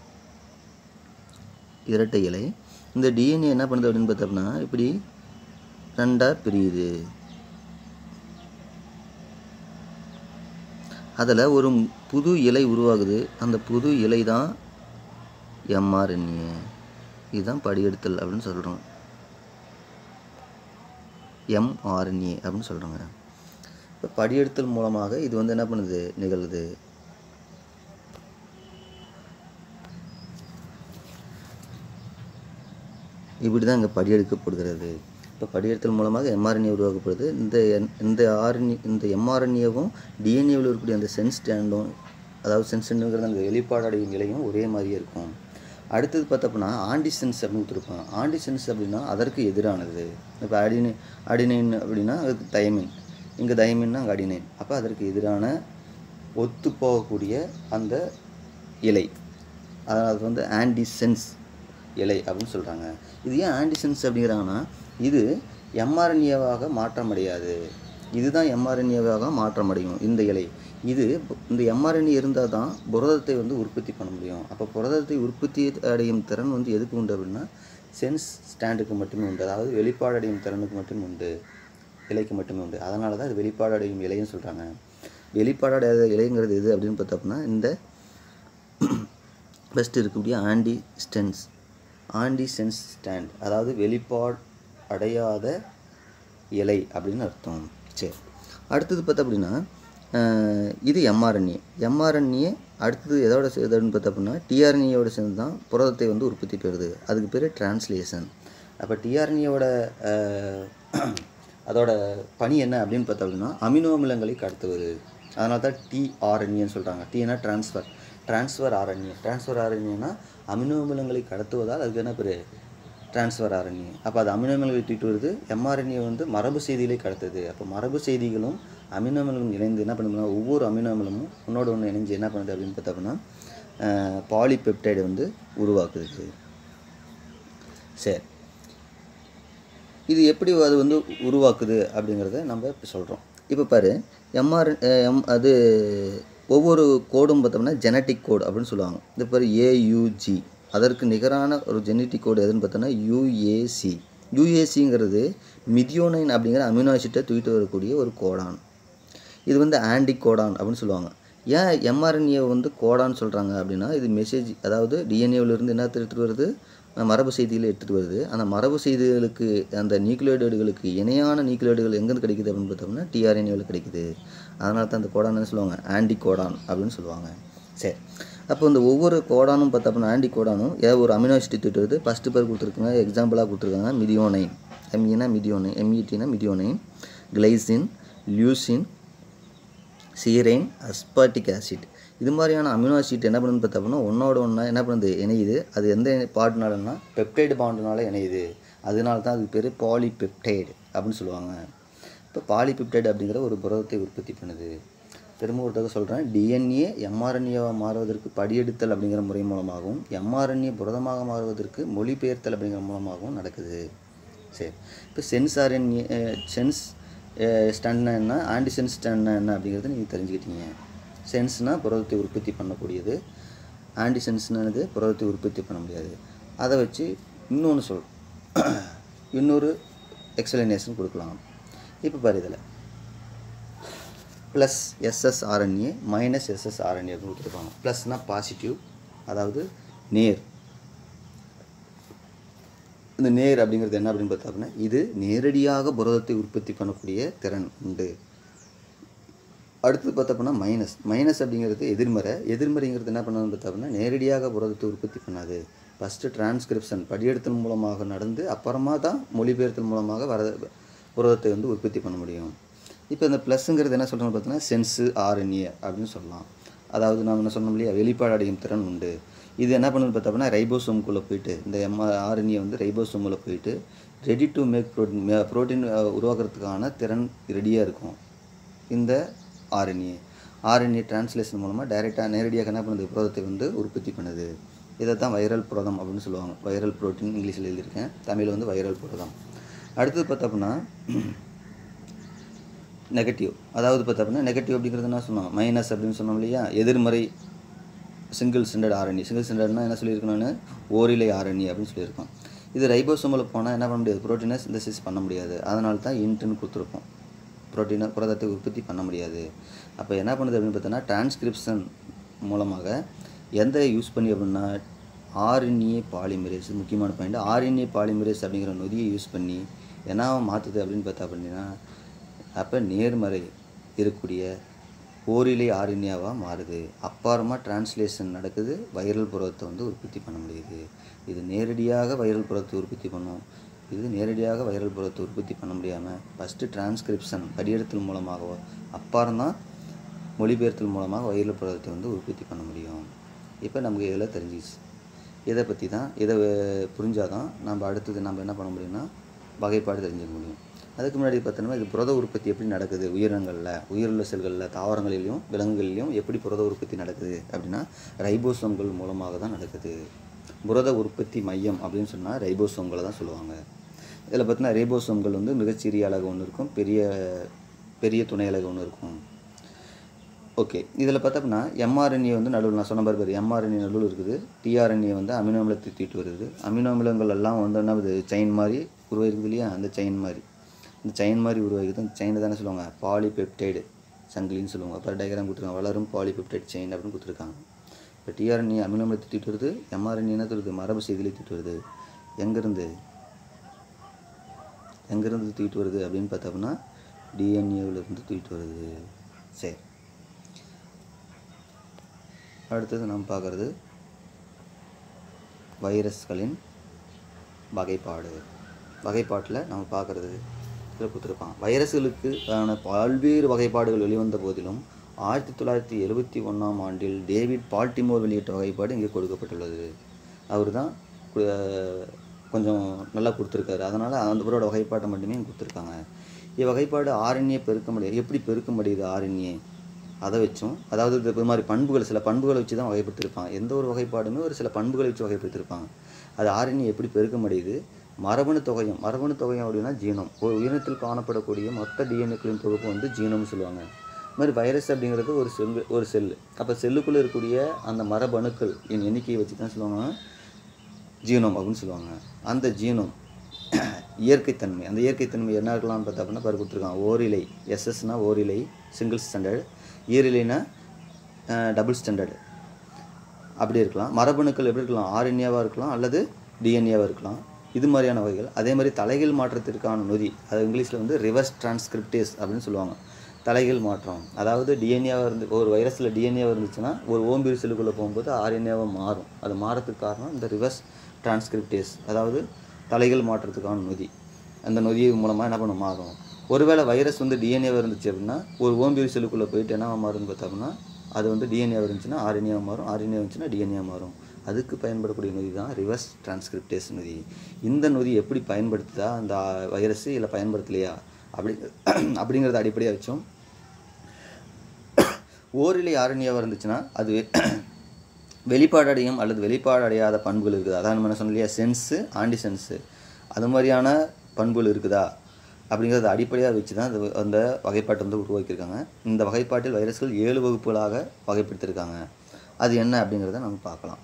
இரட்டை இலை இந்த டிஎன்ஏ என்ன பண்ணுது அப்படின்னு பார்த்தோம்னா இப்படி ரெண்டாக பிரியுது அதில் ஒரு புது இலை உருவாகுது அந்த புது இலை தான் எம்ஆர்என்ஏ இதுதான் படியெடுத்தல் அப்படின்னு சொல்கிறோம் எம்ஆர்என்ஏ அப்படின்னு சொல்கிறாங்க இப்போ படியெடுத்தல் மூலமாக இது வந்து என்ன பண்ணுது நிகழுது இப்படி தான் இங்கே படியெடுக்கப்படுகிறது இப்போ படியெடுத்தல் மூலமாக எம்ஆர்என்ஏ உருவாக்கப்படுது இந்த என்- இந்த ஆர்என்ஏ இந்த எம்ஆர்என்ஏவும் டிஎன்ஏவில் இருக்கக்கூடிய அந்த சென்ஸ் ஸ்டாண்டும் அதாவது சென்ஸ் ஸ்டாண்டுங்கிறது அந்த வெளிப்பாடடையும் நிலையும் ஒரே மாதிரியே இருக்கும் அடுத்தது பார்த்தோம்னா ஆண்டிசென்ஸ் அப்படின்னு கொடுத்துருப்பாங்க ஆண்டிசென்ஸ் அப்படின்னா அதற்கு எதிரானது இப்போ அடினை அடினைன் அப்படின்னா அதுக்கு தைமின் இங்கே தைமின்னா அங்கே அடினைன் அப்போ அதற்கு எதிரான ஒத்து போகக்கூடிய அந்த இலை அதாவது அது வந்து ஆன்டிசென்ஸ் இலை அப்படின்னு சொல்கிறாங்க இது ஏன் ஆன்டிசென்ஸ் அப்படிங்கிறாங்கன்னா இது எம்ஆர்என்ஏவாக மாற்றமடையாது இதுதான் எம்ஆர்என்ஏவாக மாற்றமடையும் இந்த இலை இது இந்த எம்ஆர்என்ஏ இருந்தால் தான் புரதத்தை வந்து உற்பத்தி பண்ண முடியும் அப்போ புரதத்தை உற்பத்தி அடையும் திறன் வந்து எதுக்கு உண்டு அப்படின்னா சென்ஸ் ஸ்டாண்டுக்கு மட்டுமே உண்டு அதாவது வெளிப்பாடு அடையும் திறனுக்கு மட்டுமே உண்டு இலைக்கு மட்டுமே உண்டு அதனால தான் இது வெளிப்பாடு அடையும் இலைன்னு சொல்கிறாங்க வெளிப்பாடு அடையாத இலைங்கிறது எது அப்படின்னு பார்த்தோம்னா இந்த ஃபஸ்ட்டு இருக்கக்கூடிய anti sense anti sense strand அதாவது வெளிப்பாடு அடையாத இலை அப்படின்னு அர்த்தம் சரி அடுத்தது பார்த்தா அப்படின்னா அஹ், இது எம்ஆர்என்ஏ எம்ஆர்என்ஏ அடுத்தது எதோட சேர்ந்ததுன்னு பார்த்தா அப்படின்னா டிஆர்என்ஏயோட சேர்ந்து தான் புரதத்தை வந்து உற்பத்தி பெறுது அதுக்கு பேர் டிரான்ஸ்லேஷன் அப்போ டிஆர்என்ஏவோட அதோட பணி என்ன அப்படின்னு பார்த்தா அப்படின்னா அமினோ அமிலங்களை கடத்துவது அதனால தான் டிஆர்என்ஏன்னு சொல்கிறாங்க டினா ட்ரான்ஸ்ஃபர் ட்ரான்ஸ்ஃபர் ஆர்என்ஏ ட்ரான்ஸ்ஃபர் ஆர்என்ஏனா அமினோ அமிலங்களை கடத்துவதால் அதுக்கு என்ன பேர் ட்ரான்ஸ்ஃபர் ஆர்என்ஏ அப்போ அது அமினோ அமிலங்களை தூக்கிட்டு வருது எம்ஆர்என்ஏ வந்து மரபு செய்திகளை கடத்துது அப்போ மரபு செய்திகளும் அமினோ அமிலம் இணைந்து என்ன பண்ணுதுன்னா ஒவ்வொரு அமினோ அமிலமும் ஒன்னோட ஒன்று இணைஞ்சு என்ன பண்ணுது அப்படின்னு பார்த்தோம்னா பாலிபெப்டைடு வந்து உருவாக்குது சரி இது எப்படி அது வந்து உருவாக்குது அப்படிங்கிறத நம்ம இப்போ சொல்கிறோம் இப்போ பாரு எம்ஆர் எம் அது ஒவ்வொரு கோடும் பார்த்தோம்னா ஜெனட்டிக் கோட் அப்படின்னு சொல்லுவாங்க இந்த பாரு ஏயுஜி அதற்கு நிகரான ஒரு ஜெனட்டிக் கோடு எதுன்னு பார்த்தோம்னா யூஏசி யூஏசிங்கிறது மிதியோனைன் அப்படிங்கிற அமினோ ஆசிட்டை தூக்கிட்டு வரக்கூடிய ஒரு கோடான் இது வந்து ஆன்டி கோடான் அப்படின்னு சொல்லுவாங்க ஏன் எம்ஆர்என்ஏ வந்து கோடான்னு சொல்கிறாங்க அப்படின்னா இது மெசேஜ் அதாவது டிஎன்ஏவிலிருந்து என்ன எடுத்துகிட்டு வருது அஹ் மரபு செய்திகளை எடுத்துகிட்டு வருது அந்த மரபு செய்திகளுக்கு அந்த நியூக்ளியோடைடுகளுக்கு இணையான நியூக்ளியோடுகள் எங்கேருந்து கிடைக்குது அப்படின்னு பார்த்தோம்னா டிஆர்என்ஏவில் கிடைக்குது அதனால தான் அந்த கோடான் என்ன சொல்லுவாங்க ஆன்டி கோடான் அப்படின்னு சொல்லுவாங்க சரி அப்போ இந்த ஒவ்வொரு கோடானும் பார்த்தா அப்படின்னா ஆன்டி கோடானும் ஏதாவது ஒரு அமினோ ஆசிட் தூக்கிட்டு வருது ஃபஸ்ட்டு பேர் கொடுத்துருக்காங்க எக்ஸாம்பிளாக கொடுத்துருக்காங்க மிதியோனைன் எம்இனா மிதியோனைன் எம்இடினா methionine glycine leucine serine aspartic acid இது மாதிரியான அமினோ ஆசிட் என்ன பண்ணுது பார்த்தா அப்படின்னா ஒன்றோட ஒன்றா என்ன பண்ணுது இணையுது அது எந்த பாட்டுனாலன்னா பெப்டைடு பாண்டுனால இணையுது அதனால தான் அதுக்கு பேர் பாலிபெப்டைடு அப்படின்னு சொல்லுவாங்க இப்போ பாலிபெப்டைடு அப்படிங்கிற ஒரு புரதத்தை உற்பத்தி பண்ணுது திரும்ப ஒரு தடவை சொல்கிறேன் டிஎன்ஏ எம்ஆர்என்ஏவாக மாறுவதற்கு படியெடுத்தல் அப்படிங்கிற முறை மூலமாகவும் எம்ஆர்என்ஏ புரதமாக மாறுவதற்கு மொழிபெயர்த்தல் அப்படிங்கிற மூலமாகவும் நடக்குது சரி இப்போ சென்ஸ் ஆர்என்ஏ சென்ஸ் ஸ்டன்னா என்ன ஆன்டிசென்ஸ் ஸ்டன்னா என்ன அப்படிங்கிறத நீங்கள் தெரிஞ்சுக்கிட்டீங்க சென்ஸ்னால் புரதத்தை உற்பத்தி பண்ணக்கூடியது ஆன்டிசென்ஸ்னது புரதத்தை உற்பத்தி பண்ண முடியாது அதை வச்சு இன்னொன்று சொல் இன்னொரு எக்ஸ்பிளனேஷன் கொடுக்கலாம் இப்போ பாரு இதில் ப்ளஸ் எஸ்எஸ்ஆர்என்ஏ மைனஸ் எஸ்எஸ்ஆர்என்ஏ கொடுத்துருப்பாங்க ப்ளஸ்னால் பாசிட்டிவ் அதாவது நேர் இந்த நேர் அப்படிங்கிறது என்ன அப்படின்னு பார்த்தா அப்படின்னா இது நேரடியாக புரதத்தை உற்பத்தி பண்ணக்கூடிய திறன் உண்டு அடுத்து பார்த்தோம்னா மைனஸ் மைனஸ் அப்படிங்கிறது எதிர்மறை எதிர்மறைங்கிறது என்ன பண்ணணும்னு பார்த்தா அப்படின்னா நேரடியாக புரதத்தை உற்பத்தி பண்ணாது ஃபஸ்ட்டு டிரான்ஸ்கிரிப்ஷன் படியெடுத்தல் மூலமாக நடந்து அப்புறமா தான் மொழிபெயர்த்தல் மூலமாக வர புரதத்தை வந்து உற்பத்தி பண்ண முடியும் இப்போ இந்த ப்ளஸ்ஸுங்கிறது என்ன சொல்கிறோம்னு பார்த்தீங்கன்னா சென்ஸு ஆர்என்ஏ அப்படின்னு சொல்லலாம் அதாவது நாம் என்ன சொன்னோம் இல்லையா வெளிப்பாடு அடையும் திறன் உண்டு இது என்ன பண்ணுது பார்த்தா அப்படின்னா ரைபோசோம்குள்ளே போயிட்டு இந்த எம் ஆர்என்ஏ வந்து ரைபோசோமில் போயிட்டு ready to make protein protein உருவாக்குறதுக்கான திறன் ரெடியாக இருக்கும் இந்த ஆர்என்ஏ ஆர்என்ஏ டிரான்ஸ்லேஷன் மூலமாக டைரெக்டாக நேரடியாக என்ன பண்ணுது புரதத்தை வந்து உற்பத்தி பண்ணுது இதை தான் வைரல் புரதம் அப்படின்னு சொல்லுவாங்க வைரல் புரோட்டீன் இங்கிலீஷில் எழுதியிருக்கேன் தமிழில் வந்து வைரல் புரதம் அடுத்தது பார்த்தா அப்படின்னா நெகட்டிவ் அதாவது பார்த்தா அப்படின்னா நெகட்டிவ் அப்படிங்கிறது என்ன சொன்னோம் மைனஸ் அப்படின்னு சொன்னோம் இல்லையா எதிர்மறை சிங்கிள் ஸ்டாண்டர்ட் ஆர்என்ஏ சிங்கிள் ஸ்டாண்டர்ட்னா என்ன சொல்லியிருக்கணும் நான் ஓரிலை ஆர்என்ஏ அப்படின்னு சொல்லியிருக்கோம் இது ரைபோசோமில் போனால் என்ன பண்ண முடியாது ப்ரோட்டீனை சிந்தசிஸ் பண்ண முடியாது அதனால தான் இன்ட்டுன்னு கொடுத்துருப்போம் ப்ரோட்டீனை புரதத்தை உற்பத்தி பண்ண முடியாது அப்போ என்ன பண்ணுது அப்படின்னு பார்த்தோன்னா டிரான்ஸ்கிரிப்ஷன் மூலமாக எந்த யூஸ் பண்ணி அப்படின்னா ஆர்என்ஏ பாலிமரேஸ் முக்கியமான பாயிண்ட் ஆர்என்ஏ பாலிமரேஸ் அப்படிங்கிற நொதியை யூஸ் பண்ணி என்ன மாற்றுது அப்படின்னு பார்த்தா அப்படின்னா அப்போ நேர்மறை இருக்கக்கூடிய ஓரிலை ஆர்என்ஏவாக மாறுது அப்புறமா டிரான்ஸ்லேஷன் நடக்குது வைரல் புரதத்தை வந்து உற்பத்தி பண்ண முடியுது இது நேரடியாக வைரல் புரதத்தை உற்பத்தி பண்ணும் இது நேரடியாக வைரல் புரதத்தை உற்பத்தி பண்ண முடியாமல் ஃபஸ்ட்டு டிரான்ஸ்கிரிப்ஷன் படியெடுத்தல் மூலமாகவோ அப்புறம் தான் மொழிபெயர்த்தல் மூலமாக வைரல் புரதத்தை வந்து உற்பத்தி பண்ண முடியும் இப்போ நமக்கு இதில் தெரிஞ்சிச்சு இதை பற்றி தான் இதை புரிஞ்சாதான் நம்ம அடுத்தது நம்ம என்ன பண்ண முடியும்னா வகைப்பாடு தெரிஞ்சுக்க முடியும் அதுக்கு முன்னாடி பார்த்தோம்னா இது புரத உற்பத்தி எப்படி நடக்குது உயிரினங்களில் உயிருள்ள செல்களில் தாவரங்களிலையும் விலங்குகளிலையும் எப்படி புரத உற்பத்தி நடக்குது அப்படின்னா ரைபோசோம்கள் மூலமாக தான் நடக்குது புரத உற்பத்தி மையம் அப்படின்னு சொன்னால் ரைபோசோம்களை தான் சொல்லுவாங்க இதில் பார்த்தீங்கன்னா ரைபோசோம்கள் வந்து மிகச்சிறிய அலகு ஒன்று இருக்கும் பெரிய பெரிய துணை அலகு ஒன்று இருக்கும் ஓகே இதில் பார்த்தோம்னா எம்ஆர்என்ஏ வந்து நடுவில் நான் சொன்ன பாரு எம்ஆர்என்ஏ நடுவில் இருக்குது டிஆர்என்ஏ வந்து அமினோ அமிலத்தை தூக்கிட்டு வருது அமினோ அமிலங்கள் எல்லாம் வந்து என்ன இது செயின் மாதிரி உருவாயிருக்குது இல்லையா அந்த செயின் மாதிரி இந்த செயின் மாதிரி உருவாகிது அந்த செயினை தானே சொல்லுவாங்க பாலிபெப்டைடு சங்கிலின்னு சொல்லுவாங்க அப்போ டயக்ராம் கொடுத்துருக்காங்க வளரும் பாலிபெப்டைட் செயின் அப்படின்னு கொடுத்துருக்காங்க இப்போ டிஆர்என்ஏ அமினோ அமிலத்தை தூக்கிட்டு வருது எம்ஆர்என்ஏ என்ன தூக்குது மரபு செய்தியிலே தூக்கிட்டு வருது எங்கேருந்து எங்கேருந்து தூக்கிட்டு வருது அப்படின்னு பார்த்தோம்னா டிஎன்ஏவிலேருந்து தூக்கிட்டு வருது சரி அடுத்தது நாம் பார்க்குறது வைரஸ்களின் வகைப்பாடு வகைப்பாட்டில் நம்ம பார்க்குறது இதில் கொடுத்துருப்பான் வைரஸ்களுக்கு ஆன பல்வேறு வகைப்பாடுகள் வெளிவந்த போதிலும் ஆயிரத்தி தொள்ளாயிரத்தி எழுபத்தி ஒன்றாம் ஆண்டில் டேவிட் பால்டிமோர் வெளியிட்ட வகைப்பாடு இங்கே கொடுக்கப்பட்டுள்ளது அவர் தான் கொஞ்சம் நல்லா கொடுத்துருக்காரு அதனால் அந்த பேரோட வகைப்பாட்டை மட்டுமே இங்கே கொடுத்துருக்காங்க இவ்வகைப்பாடு ஆர்என்ஏ பெருக்க முடியாது எப்படி பெருக்க முடியுது ஆர்என்ஏ அதை வச்சும் அதாவது இது மாதிரி பண்புகள் சில பண்புகளை வச்சு தான் வகைப்படுத்தியிருப்பாங்க எந்த ஒரு வகைப்பாடுமே ஒரு சில பண்புகளை வச்சு வகைப்படுத்தியிருப்பாங்க அது ஆர்என்ஏ எப்படி பெருக்க முடியுது மரபணு தொகையும் மரபணு தொகையும் அப்படின்னா ஜீனம் ஒரு உயிரினத்தில் காணப்படக்கூடிய மொத்த டிஎன்ஏக்களின் தொகுப்பு வந்து ஜீனம்னு சொல்லுவாங்க இது மாதிரி வைரஸ் அப்படிங்கிறது ஒரு செல் ஒரு செல்லு அப்போ செல்லுக்குள்ளே இருக்கக்கூடிய அந்த மரபணுக்கள் எண்ணிக்கையை வச்சு தான் சொல்லுவாங்க ஜீனோம் அப்படின்னு சொல்லுவாங்க அந்த ஜீனோம் இயற்கைத்தன்மை அந்த இயற்கைத்தன்மை என்ன இருக்கலாம்னு பார்த்தா அப்படின்னா பாரு கொடுத்துருக்கான் ஓரிலை எஸ்எஸ்னா ஓரிலை சிங்கிள் ஸ்டாண்டர்ட் ஈரிலைனா டபுள் ஸ்டாண்டர்டு அப்படி இருக்கலாம் மரபணுக்கள் எப்படி இருக்கலாம் ஆர்என்ஏவாக இருக்கலாம் அல்லது டிஎன்ஏவாக இருக்கலாம் இது மாதிரியான வகைகள் அதே மாதிரி தலைகீழ் மாற்றத்திற்கான நொதி அது இங்கிலீஷில் வந்து ரிவர்ஸ் டிரான்ஸ்கிரிப்டேஸ் அப்படின்னு சொல்லுவாங்க தலைகீழ் மாற்றம் அதாவது டிஎன்ஏவாக இருந்து ஒரு வைரஸில் டிஎன்ஏவாக இருந்துச்சுன்னா ஒரு ஓம்பிரி செல்லுக்குள்ளே போகும்போது ஆர்என்ஏவாக மாறும் அது மாறத்துக்கு காரணம் இந்த ரிவர்ஸ் டிரான்ஸ்கிரிப்டேஸ் அதாவது தலைகீழ் மாற்றத்துக்கான நொதி அந்த நொதி மூலமாக என்ன பண்ணும் மாறும் ஒருவேளை வைரஸ் வந்து டிஎன்ஏவாக இருந்துச்சு அப்படின்னா ஒரு ஓம்பிரி செல்லுக்குள்ளே போயிட்டு என்ன மாறும்னு பார்த்தோம்னா அது வந்து டிஎன்ஏ இருந்துச்சுன்னா ஆர்என்ஏவாக மாறும் ஆர்என்ஏ இருந்துச்சுன்னா டிஎன்ஏ மாறும் அதுக்கு பயன்படக்கூடிய நொதி தான் ரிவர்ஸ் டிரான்ஸ்கிரிப்டேஸ் நொதி இந்த நொதி எப்படி பயன்படுத்துதா அந்த வைரஸ் இல்லை பயன்படுத்தலையா அப்படி அப்படிங்கிறத அடிப்படையாக வச்சோம் ஓரிலை ஆரண்யாவாக இருந்துச்சுன்னா அது வெளிப்பாடு அடையும் அல்லது வெளிப்பாடு அடையாத பண்புகள் இருக்குது அதான் நம்ம என்ன சொன்னோம் இல்லையா சென்ஸு ஆண்டி சென்ஸு அது மாதிரியான பண்புகள் இருக்குதா அப்படிங்கிறத அடிப்படையாக வச்சு தான் அந்த அந்த வகைப்பாட்டை வந்து உருவாக்கியிருக்காங்க இந்த வகைப்பாட்டில் வைரஸ்கள் ஏழு வகுப்புகளாக வகைப்படுத்தியிருக்காங்க அது என்ன அப்படிங்கிறத நம்ம பார்க்கலாம்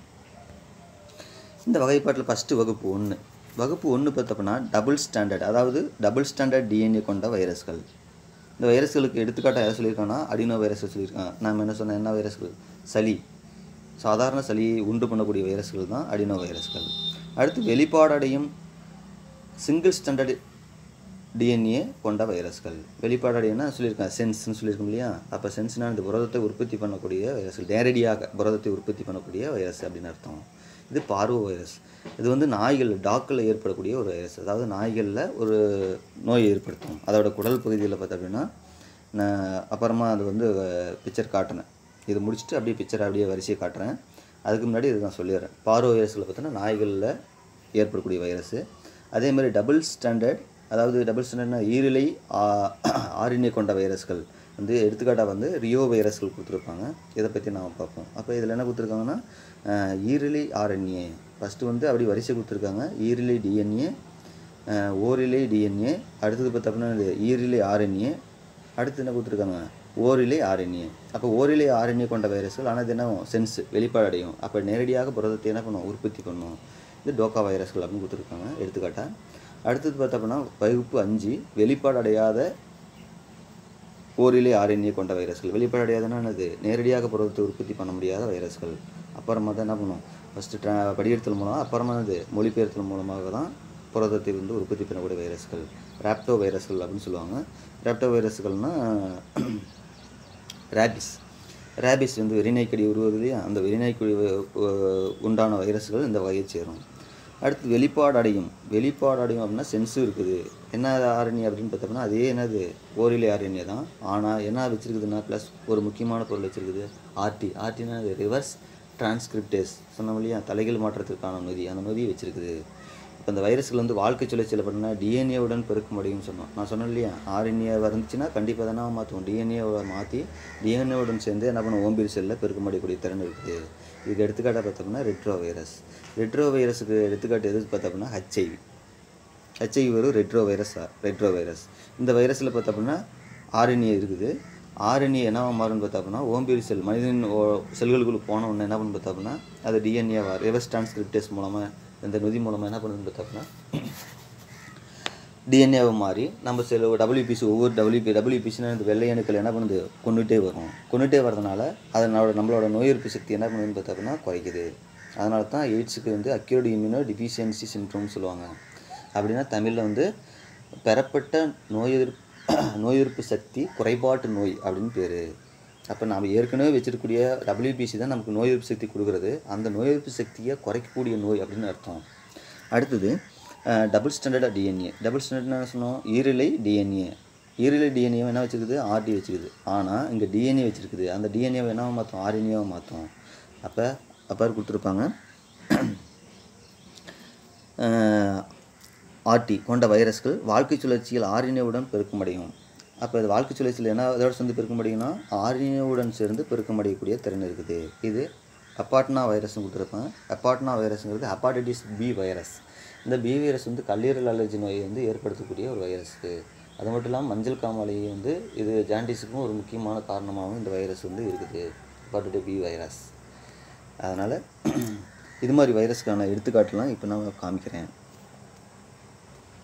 இந்த வகைப்பாட்டில் ஃபஸ்ட்டு வகுப்பு ஒன்று வகுப்பு ஒன்று பார்த்தோம்னா டபுள் ஸ்டாண்டர்ட் அதாவது டபுள் ஸ்டாண்டர்ட் டிஎன்ஏ கொண்ட வைரஸ்கள் இந்த வைரஸ்களுக்கு எடுத்துக்காட்டாக எதை சொல்லியிருக்காங்கன்னா அடினோ வைரஸ் சொல்லியிருக்காங்க நாம் என்ன சொன்ன என்ன வைரஸ்கள் சளி சாதாரண சளியை உண்டு பண்ணக்கூடிய வைரஸ்கள் தான் அடினோ வைரஸ்கள் அடுத்து வெளிப்பாடடையும் சிங்கிள் ஸ்டாண்டர்ட் டிஎன்ஏ கொண்ட வைரஸ்கள் வெளிப்பாடு அடையினா சொல்லியிருக்கேன் சென்ஸ்னு சொல்லியிருக்கோம் இல்லையா அப்போ சென்ஸ்னால் இந்த புரதத்தை உற்பத்தி பண்ணக்கூடிய வைரஸ்கள் நேரடியாக புரதத்தை உற்பத்தி பண்ணக்கூடிய வைரஸ் அப்படின்னு அர்த்தம் இது பார்வோ வைரஸ் இது வந்து நாய்கள் டாக்கில் ஏற்படக்கூடிய ஒரு வைரஸ் அதாவது நாய்களில் ஒரு நோயை ஏற்படுத்தும் அதோட குடல் பகுதியில் பார்த்தா அப்படின்னா நான் அப்புறமா அது வந்து பிக்சர் காட்டினேன் இது முடிச்சுட்டு அப்படியே பிக்சர் அப்படியே வரிசையை காட்டுறேன் அதுக்கு முன்னாடி இது நான் சொல்லிடுறேன் பார்வோ வைரஸில் பார்த்தோன்னா நாய்களில் ஏற்படக்கூடிய வைரஸு அதே மாதிரி டபுள் ஸ்டாண்டர்ட் அதாவது டபுள் ஸ்டாண்டர்ட்னா ஈரிலை ஆர்என்ஏ கொண்ட வைரஸ்கள் வந்து எடுத்துக்காட்டாக வந்து ரியோ வைரஸ்கள் கொடுத்துருப்பாங்க இதை பற்றி நாம் பார்ப்போம் அப்போ இதில் என்ன கொடுத்துருக்காங்கன்னா அஹ், ஈரிலை ஆர்என்ஏ ஃபஸ்ட்டு வந்து அப்படி வரிசை கொடுத்துருக்காங்க ஈரிலை டிஎன்ஏ ஓரிலை டிஎன்ஏ அடுத்தது பார்த்தோம்னா இது ஈரிலை ஆர்என்ஏ அடுத்து என்ன கொடுத்துருக்காங்க ஓரிலை ஆர்என்ஏ அப்போ ஓரிலை ஆர்என்ஏ கொண்ட வைரஸ்கள் ஆனால் இது என்ன சென்ஸ் வெளிப்பாடு அடையும் அப்போ நேரடியாக புரதத்தை என்ன பண்ணும் உற்பத்தி பண்ணும் இது டோக்கா வைரஸ்கள் அப்படின்னு கொடுத்துருக்காங்க எடுத்துக்காட்டா அடுத்தது பார்த்தோம்னா வகுப்பு அஞ்சு வெளிப்பாடு அடையாத ஓரிலே ஆர்என்ஏ கொண்ட வைரஸ்கள் வெளிப்பாடு அடையாதுன்னா என்னது நேரடியாக புரதத்தை உற்பத்தி பண்ண முடியாத வைரஸ்கள் அப்புறமா தான் என்ன பண்ணும் ஃபஸ்ட்டு ட்ரா படியெடுத்தல் மூலம் அப்புறமா அது மொழிபெயர்த்தல் மூலமாக தான் புரதத்தை வந்து உற்பத்தி பண்ணக்கூடிய வைரஸ்கள் ராப்டோ வைரஸ்கள் அப்படின்னு சொல்லுவாங்க ராப்டோ வைரஸ்கள்னால் ரேபிஸ் ரேபிஸ் வந்து வெறிநாய்க்கடி உருவது இல்லையா அந்த வெறிநாய்க்கடி அஹ், உண்டான வைரஸ்கள் இந்த வகையை சேரும் அடுத்து வெளிப்பாடு அடையும் வெளிப்பாடு அடையும் அப்படின்னா சென்ஸும் இருக்குது என்ன ஆரண்யம் அப்படின்னு பார்த்தோம்னா அதே என்னது ஓரிலை ஆரண்யம் தான் ஆனால் என்ன வச்சிருக்குதுன்னா ப்ளஸ் ஒரு முக்கியமான பொருள் வச்சிருக்குது ஆர்டி ஆர்டினா அது ரிவர்ஸ் டிரான்ஸ்கிரிப்டேஸ் சொன்னோம் இல்லையா தலைகள் மாற்றத்திற்கான நொதி அந்த நொதியை வச்சிருக்குது இப்போ இந்த வைரஸ்கள் வந்து வாழ்க்கை சுழற்சியில் பண்ணா டிஎன்ஏவுடன் பெருக்கம் அடையும்னு சொன்னோம் நான் சொன்னேன் இல்லையா ஆர்என்ஏ வந்துச்சுன்னா கண்டிப்பாக தானே மாற்றுவோம் டிஎன்ஏவை மாற்றி டிஎன்ஏவுடன் சேர்ந்து என்ன பண்ணுவோம் ஓம்பிரி செல்லில் பெருக்கம் அடையக்கூடிய திறன் இருக்குது இதுக்கு எடுத்துக்காட்டாக பார்த்தோம்னா ரெட்ரோ வைரஸ் ரெட்ரோ வைரஸுக்கு எடுத்துக்காட்டு எது பார்த்தோம்னா ஹெச்ஐவி ஹெச்ஐவி வரும் ரெட்ரோ வைரஸ் ரெட்ரோ வைரஸ் இந்த வைரஸில் பார்த்தோம்னா ஆர்என்ஏ இருக்குது ஆர்என்ஏ என்னவா மாறும்னு பார்த்தோம்னா ஓம்பிரி செல் மனிதனின் ஓ- செல்களுக்குள்ள போன உடனே என்ன பண்ணு பார்த்தோம்னா அது டிஎன்ஏவா ரிவர்ஸ் டிரான்ஸ்கிரிப்டேஸ் மூலமாக இந்த நொதி மூலமாக என்ன பண்ணுதுன்னு பார்த்தோம்னா டிஎன்ஏவை மாறி நம்ம சில டபிள்யூபிசி ஒவ்வொரு டபிள்யூபி டபிள்யூபிசினா இந்த வெள்ளை அணுக்கள் என்ன பண்ணுது கொண்டுட்டே வரும் கொண்டுட்டே வரதுனால அதனோட நம்மளோட நோய் எதிர்ப்பு சக்தி என்ன பண்ணுதுன்னு பார்த்தோம்னா குறைக்குது அதனால தான் எய்ட்ஸுக்கு வந்து அக்யூர்டு இம்யூனோ டிஃபிஷியன்சி சின்ட்ரோம்னு சொல்லுவாங்க அப்படின்னா தமிழில் வந்து பெறப்பட்ட நோய் எதிர்ப்பு நோய் எதிர்ப்பு சக்தி குறைபாட்டு நோய் அப்படின்னு பேர் அப்போ நாம் ஏற்கனவே வச்சிருக்கக்கூடிய டபிள்யூபிசி தான் நமக்கு நோய் எதிர்ப்பு சக்தி கொடுக்குறது அந்த நோய் எதிர்ப்பு சக்தியை குறைக்கக்கூடிய நோய் அப்படின்னு அர்த்தம் அடுத்தது டபுள் ஸ்டாண்டர்டாக டிஎன்ஏ டபுள் ஸ்டாண்டர்ட்னா என்ன சொன்னோம் ஈரிலை டிஎன்ஏ ஈரிலை டிஎன்ஏ என்ன வச்சுருக்குது ஆர்டி வச்சுருக்குது ஆனால் இங்கே டிஎன்ஏ வச்சுருக்குது அந்த டிஎன்ஏவை என்னவா மாற்றும் ஆர்என்ஏவை மாற்றும் அப்போ அப்போ கொடுத்துருப்பாங்க ஆர்டி கொண்ட வைரஸ்கள் வாழ்க்கை சுழற்சியில் ஆர்என்ஏவுடன் பெருக்கமடையும் அப்போ இது வாழ்க்கை சுழற்சியில் என்ன இதோட சேர்ந்து பெருக்கமடையும்னா ஆர்என்ஏவுடன் சேர்ந்து பெருக்கமடையக்கூடிய திறன் இருக்குது இது அப்பாட்னா வைரஸ்னு கொடுத்துருப்பாங்க அப்பாட்னா வைரஸ்ங்கிறது ஹெப்பாடைட்டிஸ் பி வைரஸ் இந்த பி வைரஸ் வந்து கல்லீரல் அலர்ஜி நோயை வந்து ஏற்படுத்தக்கூடிய ஒரு வைரஸ்க்கு அது மட்டும் இல்லாமல் மஞ்சள் காமாலையை வந்து இது ஜாண்டிஸுக்கும் ஒரு முக்கியமான காரணமாகவும் இந்த வைரஸ் வந்து இருக்குது ஹெப்பாடைட்டிஸ் பி வைரஸ் அதனால் இது மாதிரி வைரஸ்க்கான எடுத்துக்காட்டுலாம் இப்போ நான் காமிக்கிறேன்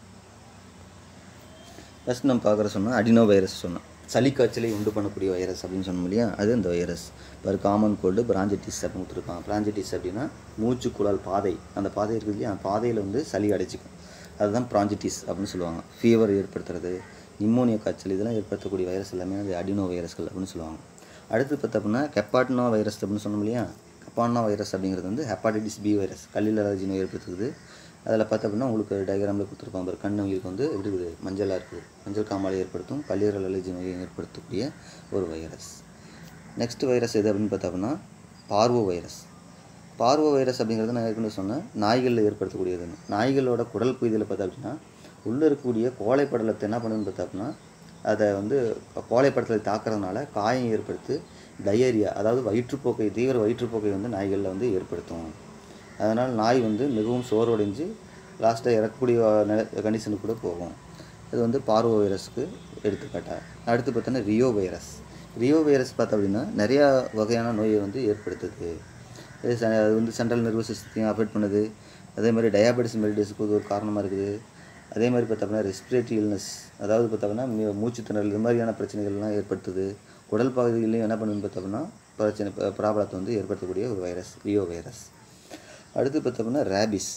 ஃபஸ்ட் நம்ம பார்க்குற சொன்னால் அடினோ வைரஸ் சொன்னோம் சளி காய்ச்சலை உண்டு பண்ணக்கூடிய வைரஸ் அப்படின்னு சொன்னோம் இல்லையா அது இந்த வைரஸ் இப்போ காமன் கோல்டு பிராஞ்சட்டிஸ் அப்படின்னு கொடுத்துருக்கான் பிராஞ்சட்டிஸ் அப்படின்னா மூச்சுக்குழால் பாதை அந்த பாதை இருக்குது இல்லையா அந்த பாதையில் வந்து சளி அடைச்சிக்கும் அதுதான் பிராஞ்சிட்டிஸ் அப்படின்னு சொல்லுவாங்க ஃபீவர் ஏற்படுத்துறது நிமோனியா காய்ச்சல் இதெல்லாம் ஏற்படுத்தக்கூடிய வைரஸ் எல்லாமே அது அடினோ வைரஸ்கள் அப்படின்னு சொல்லுவாங்க அடுத்து பார்த்தா அப்படின்னா கெப்பாட்டினோ வைரஸ் அப்படின்னு சொன்னோம் இல்லையா கெப்பாட்டினோ வைரஸ் அப்படிங்கிறது வந்து ஹெப்பாட்டிட்டிஸ் பி வைரஸ் கல்லில் அலர்ஜி நோய் ஏற்படுத்துது அதில் பார்த்தா அப்படின்னா உங்களுக்கு டயக்ராமில் கொடுத்துருப்பாங்க பாரு கண் உங்களுக்கு வந்து எப்படி இருக்குது மஞ்சளாக இருக்குது மஞ்சள் காமாலை ஏற்படுத்தும் கல்லீரல் அலர்ஜி நோயை ஏற்படுத்தக்கூடிய ஒரு வைரஸ் நெக்ஸ்ட் வைரஸ் எது அப்படின்னு பார்த்தா அப்படின்னா பார்வோ வைரஸ் பார்வோ வைரஸ் அப்படிங்கிறது நான் ஏற்கனவே சொன்னேன் நாய்களில் ஏற்படுத்தக்கூடியதுன்னு நாய்களோட குடல் புய்தலை பார்த்தா அப்படின்னா உள்ளே இருக்கக்கூடிய கோழைப்படலத்தை என்ன பண்ணுதுன்னு பார்த்தா அப்படின்னா அதை வந்து கோழைப்படத்தில் தாக்குறதுனால காயம் ஏற்படுத்தி டயரியா அதாவது வயிற்றுப்போக்கை தீவிர வயிற்றுப்போக்கை வந்து நாய்களில் வந்து ஏற்படுத்தும் அதனால் நாய் வந்து மிகவும் சோர்வடைஞ்சு லாஸ்ட்டாக இறக்கக்கூடிய நில கண்டிஷனுக்கு கூட போகும் இது வந்து பார்வோ வைரஸ்க்கு எடுத்துக்காட்டா அடுத்து பார்த்தோன்னா ரியோ வைரஸ் ரியோ வைரஸ் பார்த்தா அப்படின்னா நிறையா வகையான நோயை வந்து ஏற்படுத்துது இது ச- அது வந்து சென்ட்ரல் நர்வஸ் சிஸ்டத்தையும் அஃபெக்ட் பண்ணுது அதே மாதிரி டயாபெட்டிஸ் மெலிட்டிஸ்க்கு இது ஒரு காரணமாக இருக்குது அதே மாதிரி பார்த்தோம்னா ரெஸ்பிரேட்டரி இல்னஸ் அதாவது பார்த்தோம்னா மூ- மூச்சு திணறல் இது மாதிரியான பிரச்சனைகள்லாம் ஏற்படுத்துது குடல் பகுதியிலையும் என்ன பண்ணுன்னு பார்த்தோம்னா பிரச்சனை ப்ராப்ளத்தை வந்து ஏற்படுத்தக்கூடிய ஒரு வைரஸ் ரியோ வைரஸ் அடுத்து பார்த்தோம்னா ரேபிஸ்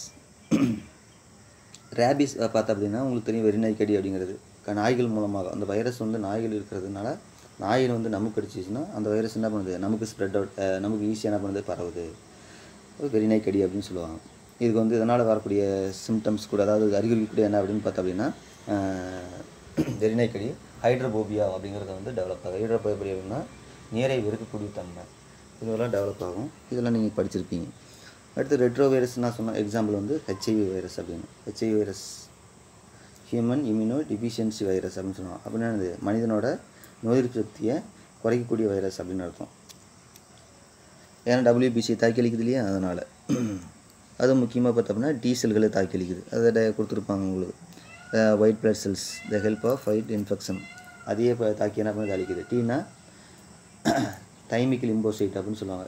ரேபிஸ் பார்த்தா அப்படின்னா உங்களுக்கு தெரியும் வெறிநாய் கடி அப்படிங்கிறது க- நாய்கள் மூலமாக அந்த வைரஸ் வந்து நாய்கள் இருக்கிறதுனால நாயில் வந்து நமக்கு கடிச்சிச்சுன்னா அந்த வைரஸ் என்ன பண்ணுது நமக்கு ஸ்ப்ரெட் அவுட் நமக்கு ஈஸியாக என்ன பண்ணுது பரவுது அது வெறிநாய் கடி அப்படின்னு சொல்லுவாங்க இதுக்கு வந்து இதனால் வரக்கூடிய சிம்டம்ஸ் கூட அதாவது அறிகுறி கூட என்ன அப்படின்னு பார்த்தா அப்படின்னா அஹ், வெறிநாய் கடி ஹைட்ரோபோபியா அப்படிங்கிறத வந்து டெவலப் ஆகும் ஹைட்ரோபோபியா அப்படின்னா நீரை வெறுக்கக்கூடிய தன்மை இதெல்லாம் டெவலப் ஆகும் இதெல்லாம் நீங்கள் படிச்சிருப்பீங்க அடுத்து ரெட்ரோ வைரஸ் நான் சொன்ன எக்ஸாம்பிள் வந்து ஹெச்ஐவி வைரஸ் அப்படின்னு HIV virus human immunodeficiency virus அப்படின்னு சொல்லுவாங்க அப்படின்னா என்னது மனிதனோட நோய் எதிர்ப்பு சக்தியை குறைக்கக்கூடிய வைரஸ் அப்படின்னு அர்த்தம் ஏன்னா டபிள்யூபிசி தாக்கி அளிக்குது இல்லையா அதனால் அது முக்கியமாக பார்த்தோம்னா டி செல்களை தாக்கி அளிக்குது அதை ட- கொடுத்துருப்பாங்க உங்களுக்கு white blood cells the help of fight infection அதையே இப்போ தாக்கி என்ன பண்ணி அளிக்குது டீனா தைமிக்கல் இம்போசைட் அப்படின்னு சொல்லுவாங்க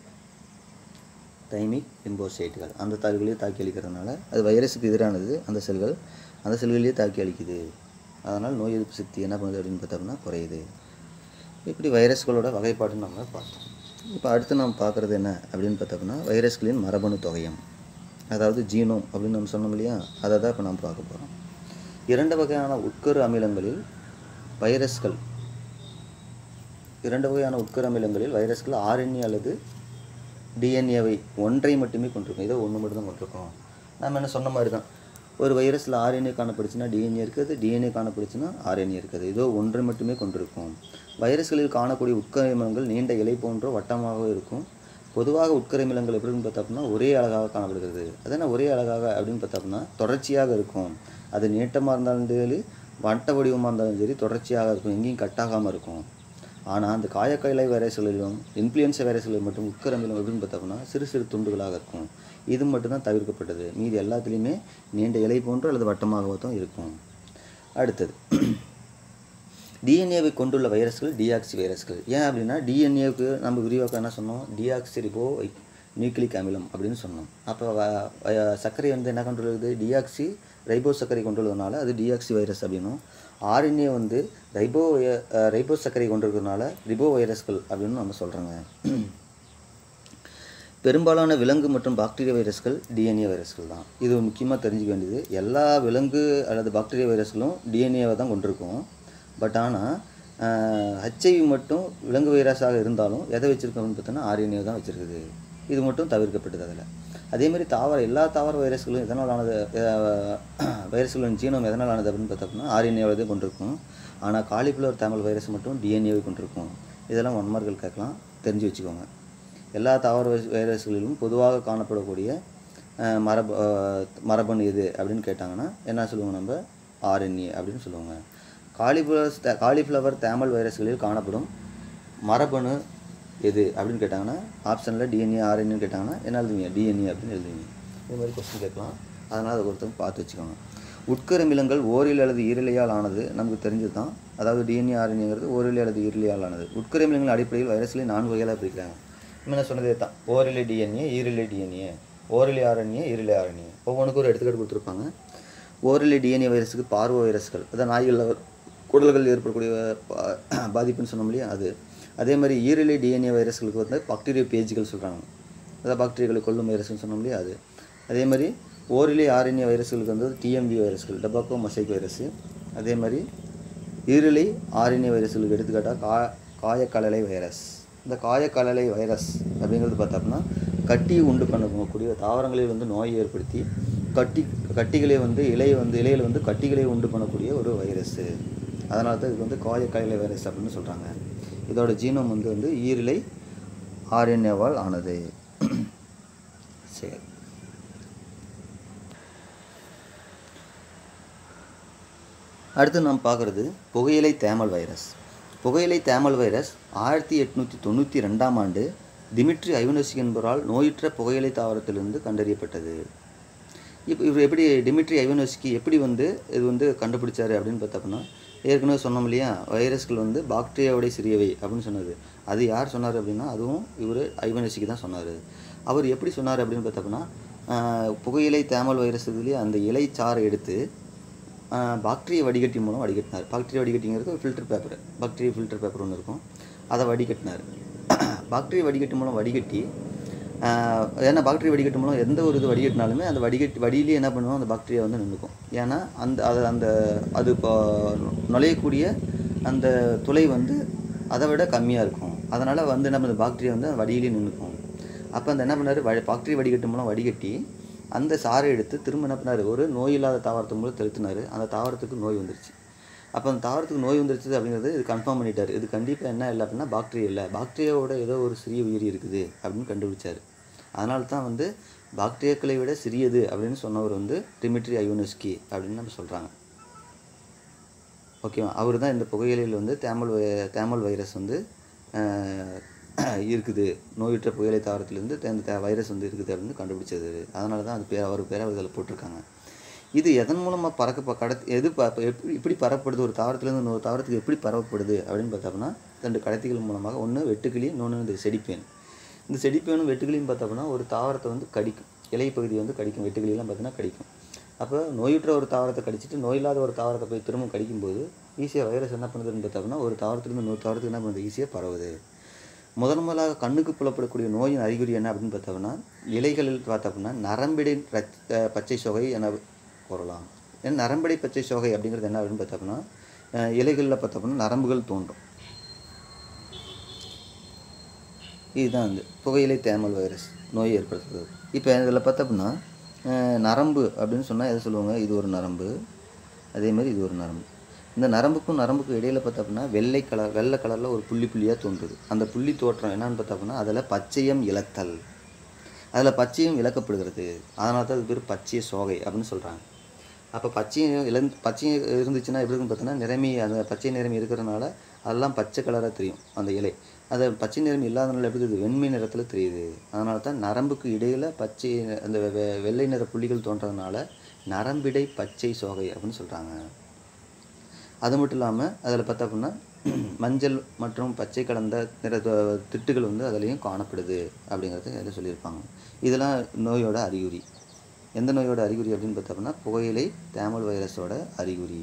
தைமிக் லிம்போசைட்டுகள் அந்த தாக்குகளையே தாக்கி அளிக்கிறதுனால அது வைரஸுக்கு எதிரானது அந்த செல்கள் அந்த செல்களையே தாக்கி அளிக்குது அதனால் நோய் எதிர்ப்பு சக்தி என்ன பண்ணுது அப்படின்னு பார்த்தோம்னா குறையுது இப்படி வைரஸ்களோட வகைப்பாடுன்னு நம்ம பார்த்தோம் இப்போ அடுத்து நம்ம பார்க்குறது என்ன அப்படின்னு பார்த்தோம்னா வைரஸ்களின் மரபணு தொகையம் அதாவது ஜீனோம் அப்படின்னு நம்ம சொன்னோம் இல்லையா அதை தான் இப்போ நம்ம பார்க்க போகிறோம் இரண்டு வகையான உட்கரு அமிலங்களில் வைரஸ்கள் இரண்டு வகையான உட்கரு அமிலங்களில் வைரஸ்கள் ஆர்என்ஏ அல்லது டிஎன்ஏவை ஒன்றை மட்டுமே கொண்டிருக்கும் ஏதோ ஒன்று மட்டும் தான் கொண்டிருக்கோம் நம்ம என்ன சொன்ன மாதிரி தான் ஒரு வைரஸில் ஆர்என்ஏ காணப்படுச்சுன்னா டிஎன்ஏ இருக்குது டிஎன்ஏ காணப்படுச்சுன்னா ஆர்என்ஏ இருக்குது ஏதோ ஒன்றை மட்டுமே கொண்டிருக்கும் வைரஸ்களில் காணக்கூடிய உட்கரிமங்கள் நீண்ட இலை போன்ற வட்டமாக இருக்கும் பொதுவாக உட்கரிமிலங்கள் எப்படின்னு பார்த்தோம்னா ஒரே அழகாக காணப்படுகிறது அதனால் ஒரே அழகாக அப்படின்னு பார்த்தோம்னா தொடர்ச்சியாக இருக்கும் அது நீட்டமாக இருந்தாலும் சரி வட்ட வடிவமாக இருந்தாலும் சரி தொடர்ச்சியாக இருக்கும் எங்கேயும் கட்டாகாமல் இருக்கும் ஆனால் அந்த காயக்கைலை வைரஸ்களிலும் இன்ஃப்ளூயன்சா வைரஸ்களில் மட்டும் உட்கரமிலம் எப்படின்னு பார்த்தோம்னா சிறு சிறு துண்டுகளாக இருக்கும் இது மட்டும்தான் தவிர்க்கப்பட்டது மீதி எல்லாத்துலேயுமே நீண்ட இலை போன்று அல்லது வட்டமாகவோ தான் இருக்கும் அடுத்தது டிஎன்ஏவை கொண்டுள்ள வைரஸ்கள் டிஆக்சி வைரஸ்கள் ஏன் அப்படின்னா டிஎன்ஏவுக்கு நம்ம விரிவாக்கம் என்ன சொன்னோம் டிஆக்சி ரிபோ நியூக்ளிக் அமிலம் அப்படின்னு சொன்னோம் அப்போ வ- வ- சர்க்கரை வந்து என்ன கொண்டுள்ளது டிஆக்சி ரைபோ சர்க்கரை கொண்டுள்ளதுனால அது டிஆக்சி வைரஸ் அப்படின்னும் ஆர்என்ஏ வந்து ரைபோ வய- அஹ் ரைபோ சர்க்கரை கொண்டிருக்கிறதுனால ரிபோ வைரஸ்கள் அப்படின்னு நம்ம சொல்கிறோங்க பெரும்பாலான விலங்கு மற்றும் பாக்டீரியா வைரஸ்கள் டிஎன்ஏ வைரஸ்கள் தான் இது முக்கியமாக தெரிஞ்சுக்க வேண்டியது எல்லா விலங்கு அல்லது பாக்டீரியா வைரஸ்களும் டிஎன்ஏவை தான் கொண்டிருக்கும் பட் ஆனால் ஹெச்ஐவி மட்டும் விலங்கு வைரஸாக இருந்தாலும் எதை வச்சுருக்கோம்னு பார்த்தோன்னா ஆர்என்ஏ தான் வச்சுருக்குது இது மட்டும் தவிர்க்கப்பட்டது அதில் அதேமாதிரி தாவர எல்லா தாவர வைரஸ்களும் எதனால் ஆனது அஹ், வைரஸ்களின் ஜீனோம் எதனால் ஆனது அப்படின்னு பார்த்தோம்னா ஆர்என்ஏவை தான் கொண்டிருக்கும் ஆனால் காலிஃப்ளவர் தாமல் வைரஸ் மட்டும் டிஎன்ஏவை கொண்டிருக்கும் இதெல்லாம் ஒன்மார்கள் கேட்கலாம் தெரிஞ்சு வச்சுக்கோங்க எல்லா தாவர வைரஸ் வைரஸ்களிலும் பொதுவாக காணப்படக்கூடிய அஹ், மரபு அஹ், மரபணு எது அப்படின்னு கேட்டாங்கன்னா என்ன சொல்லுவாங்க நம்ம ஆர்என்ஏ அப்படின்னு சொல்லுவாங்க காலிஃப்ளவர் காலிஃப்ளவர் தேமல் வைரஸ்களில் காணப்படும் மரபணு எது அப்படின்னு கேட்டாங்கன்னா ஆப்ஷனில் டிஎன்ஏ ஆர்என்ஏ கேட்டாங்கன்னா என்ன எழுதுவீங்க டிஎன்ஏ அப்படின்னு எழுதுவீங்க இது மாதிரி கொஸ்டின் கேட்கலாம் அதனால் அதை ஒருத்தவங்க பார்த்து வச்சுக்கோங்க உட்கருமிலங்கள் ஓரில் அல்லது ஈரலையால் ஆனது நமக்கு தெரிஞ்சது தான் அதாவது டிஎன்ஏ ஆர்என்ஏங்கிறது ஓரிலை அல்லது ஈரலையால் ஆனது உட்கருமிலங்கள் அடிப்படையில் வைரஸ்களை நான்கு வகையாக பிரிக்கிறாங்க முன்ன சொன்னதே தான் ஓரிலை டிஎன்ஏ ஈரிலை டிஎன்ஏ ஓரிலை ஆர்என்ஏ ஈரிலை ஆர்என்ஏ ஒவ்வொன்றுக்கும் ஒரு எடுத்துக்காட்டு கொடுத்துருப்பாங்க ஓரிலை டிஎன்ஏ வைரஸுக்கு பார்வோ வைரஸ்கள் அதான் நாய்களில் வ- குடல்கள் ஏற்படக்கூடிய பா- பாதிப்புன்னு சொன்னோம் இல்லையா அது அதே மாதிரி ஈரலை டிஎன்ஏ வைரஸ்களுக்கு வந்து பாக்டீரியா பேஜ்கள் சொல்கிறாங்க அதாவது பாக்டீரியாக்களை கொல்லும் வைரஸ்னு சொன்னோம் இல்லையா அது அதே மாதிரி ஓரிலை ஆர்என்ஏ வைரஸ்களுக்கு வந்து டிஎம்பி வைரஸ்கள் டபாக்கோ மசைக் வைரஸ் அதே மாதிரி ஈரலை ஆர்என்ஏ வைரஸ்களுக்கு எடுத்துக்காட்டால் கா காயக்கலலை வைரஸ் இந்த காயக்கலலை வைரஸ் அப்படிங்கிறது பார்த்தோம்னா கட்டி உண்டு பண்ணக்கூடிய தாவரங்களில் வந்து நோயை ஏற்படுத்தி கட்டி கட்டிகளை வந்து இலையை வந்து இலையில் வந்து கட்டிகளை உண்டு பண்ணக்கூடிய ஒரு வைரஸ்ஸு அதனால தான் இது வந்து காயக்கலலை வைரஸ் அப்படின்னு சொல்கிறாங்க இதோட ஜீனோம் வந்து வந்து ஈரிலை ஆர்என்ஏவால் ஆனது சரி அடுத்து நாம் பார்க்குறது புகையிலை தேமல் வைரஸ் புகையிலை தேமல் வைரஸ் ஆயிரத்தி எட்நூற்றி தொண்ணூற்றி ரெண்டாம் ஆண்டு திமிட்ரி ஐவனோசிக் என்பவரால் நோயுற்ற புகையிலை தாவரத்திலிருந்து கண்டறியப்பட்டது இப்போ இவர் எப்படி டிமிட்ரி ஐவனோஸ்கி எப்படி வந்து இது வந்து கண்டுபிடிச்சாரு அப்படின்னு பார்த்தோம்னா ஏற்கனவே சொன்னோம் இல்லையா வைரஸ்கள் வந்து பாக்டீரியாவோட சிறியவை அப்படின்னு சொன்னது அது யார் சொன்னார் அப்படின்னா அதுவும் இவர் ஐவனோஸ்கி தான் சொன்னார் அவர் எப்படி சொன்னார் அப்படின்னு பார்த்தோம்னா ஆஹ், புகையிலை தேமல் வைரஸ் இருக்கு இல்லையா அந்த இலை சாறை எடுத்து பாக்டீரியா வடிகட்டி மூலம் வடிகட்டினார் பாக்டீரியா வடிகட்டிங்கிறது filter paper bacteria filter paper ஒன்று இருக்கும் அதை வடிகட்டினார் பாக்டீரியா வடிகட்டி மூலம் வடிகட்டி ஆஹ், ஏன்னா பாக்டீரியா வடிகட்டு மூலம் எந்த ஒரு இது வடிகட்டினாலுமே அந்த வடிகட்டி வடியிலே என்ன பண்ணுவோம் அந்த பாக்டீரியா வந்து நின்றுக்கும் ஏன்னா அந்த அது அந்த அது இப்போ நுழையக்கூடிய அந்த துளை வந்து அதை விட கம்மியாக இருக்கும் அதனால் வந்து என்ன பண்ணுது பாக்டீரியா வந்து வடியிலே நின்றுக்கும் அப்போ அந்த என்ன பண்ணார் வ பாக்டீரியா வடிகட்டு மூலம் வடிகட்டி அந்த சாறை எடுத்து திரும்ப என்ன பண்ணார் ஒரு நோய் இல்லாத தாவரத்து மூலம் தெளித்தினார் அந்த தாவரத்துக்கு நோய் வந்துருச்சு அப்போ அந்த தாவரத்துக்கு நோய் வந்துருச்சு அப்படிங்கிறது இது கன்ஃபார்ம் பண்ணிட்டார் இது கண்டிப்பாக என்ன இல்லை அப்படின்னா பாக்டீரியா இல்லை பாக்டீரியாவோட ஏதோ ஒரு சிறிய உயிரி இருக்குது அப்படின்னு கண்டுபிடிச்சார் அதனால தான் வந்து பாக்டீரியாக்களை விட சிறியது அப்படின்னு சொன்னவர் வந்து டிமிட்ரி ஐயோனஸ்கி அப்படின்னு நம்ம சொல்கிறாங்க ஓகேவா அவர் தான் இந்த புகையிலையில் வந்து தேமல் வை- தேமல் வைரஸ் வந்து ஆஹ், இருக்குது நோயுற்ற புகையிலை தாவரத்திலேருந்து இந்த தே- வைரஸ் வந்து இருக்குது அப்படின்னு கண்டுபிடிச்சது அதனால தான் அது பேர் அவர் பேரை இதில் போட்டிருக்காங்க இது எதன் மூலமாக பறக்க ப- கடத் எது ப ப- எப்படி இப்படி பரப்படுது ஒரு தாவரத்துலேருந்து இன்னொரு தாவரத்துக்கு எப்படி பரவப்படுது அப்படின்னு பார்த்தோம்னா ரெண்டு கடத்திகள் மூலமாக ஒன்று வெட்டுக்கிளி இன்னொன்று இந்த செடிப்பேன் இந்த செடிப்பேனும் வெட்டுக்கிளியும் பார்த்தோம்னா ஒரு தாவரத்தை வந்து கடிக்கும் இலை பகுதி வந்து கடிக்கும் வெட்டுக்கிளியெல்லாம் பார்த்தீங்கன்னா கடிக்கும் அப்போ நோயுற்ற ஒரு தாவரத்தை கடிச்சிட்டு நோயில்லாத ஒரு தாவரத்தை போய் திரும்ப கடிக்கும்போது ஈஸியாக வைரஸ் என்ன பண்ணுதுன்னு பார்த்தோம்னா ஒரு தாவரத்துலேருந்து இன்னொரு தாவரத்துக்கு என்ன பண்ணுது ஈஸியாக பரவுது முதன் முதலாக கண்ணுக்கு புலப்படக்கூடிய நோயின் அறிகுறி என்ன அப்படின்னு பார்த்தோம்னா இலைகளில் பார்த்தோம்னா நரம்பிடை ரத்த பச்சை சொகை என கூறலாம் ஏன்னா நரம்பிடை பச்சை சொகை அப்படிங்கிறது என்ன அப்படின்னு பார்த்தோம்னா அஹ், இலைகளில் பார்த்தோம்னா நரம்புகள் தோன்றும் இதுதான் வந்து புகையிலை தேமல் வைரஸ் நோய் ஏற்படுத்துறது இப்போ இதில் பார்த்தோம்னா அஹ், நரம்பு அப்படின்னு சொன்னால் எதை சொல்லுவாங்க இது ஒரு நரம்பு அதே மாதிரி இது ஒரு நரம்பு இந்த நரம்புக்கும் நரம்புக்கும் இடையில பார்த்தோம்னா வெள்ளை கலர் வெள்ளை கலரில் ஒரு புள்ளி புள்ளியாக தோன்றுது அந்த புள்ளி தோற்றம் என்னன்னு பார்த்தோம்னா அதில் பச்சையம் இழத்தல் அதில் பச்சையும் இழக்கப்படுகிறது அதனால தான் அது பேர் பச்சைய சோகை அப்படின்னு சொல்கிறாங்க அப்போ பச்சையும் இழந் பச்சையும் இருந்துச்சுன்னா எப்படி இருக்குன்னு பார்த்தோன்னா நிறமி அந்த பச்சை நிறமி இருக்கிறதுனால அதெல்லாம் பச்சை கலராக தெரியும் அந்த இலை அது பச்சை நிறம் இல்லாதனால எப்படி தெரியுது வெண்மை நிறத்தில் தெரியுது அதனால தான் நரம்புக்கு இடையில் பச்சை அந்த வெ- வெள்ளை நிற புள்ளிகள் தோன்றதுனால நரம்பிடை பச்சை சோகை அப்படின்னு சொல்கிறாங்க அது மட்டும் இல்லாமல் அதில் பார்த்தா அப்படின்னா மஞ்சள் மற்றும் பச்சை கலந்த நிற த- திட்டுகள் வந்து அதுலேயும் காணப்படுது அப்படிங்கிறத இதில் சொல்லியிருப்பாங்க இதெல்லாம் நோயோட அறிகுறி எந்த நோயோட அறிகுறி அப்படின்னு பார்த்தோம்னா புகையிலை தேமல் வைரஸோட அறிகுறி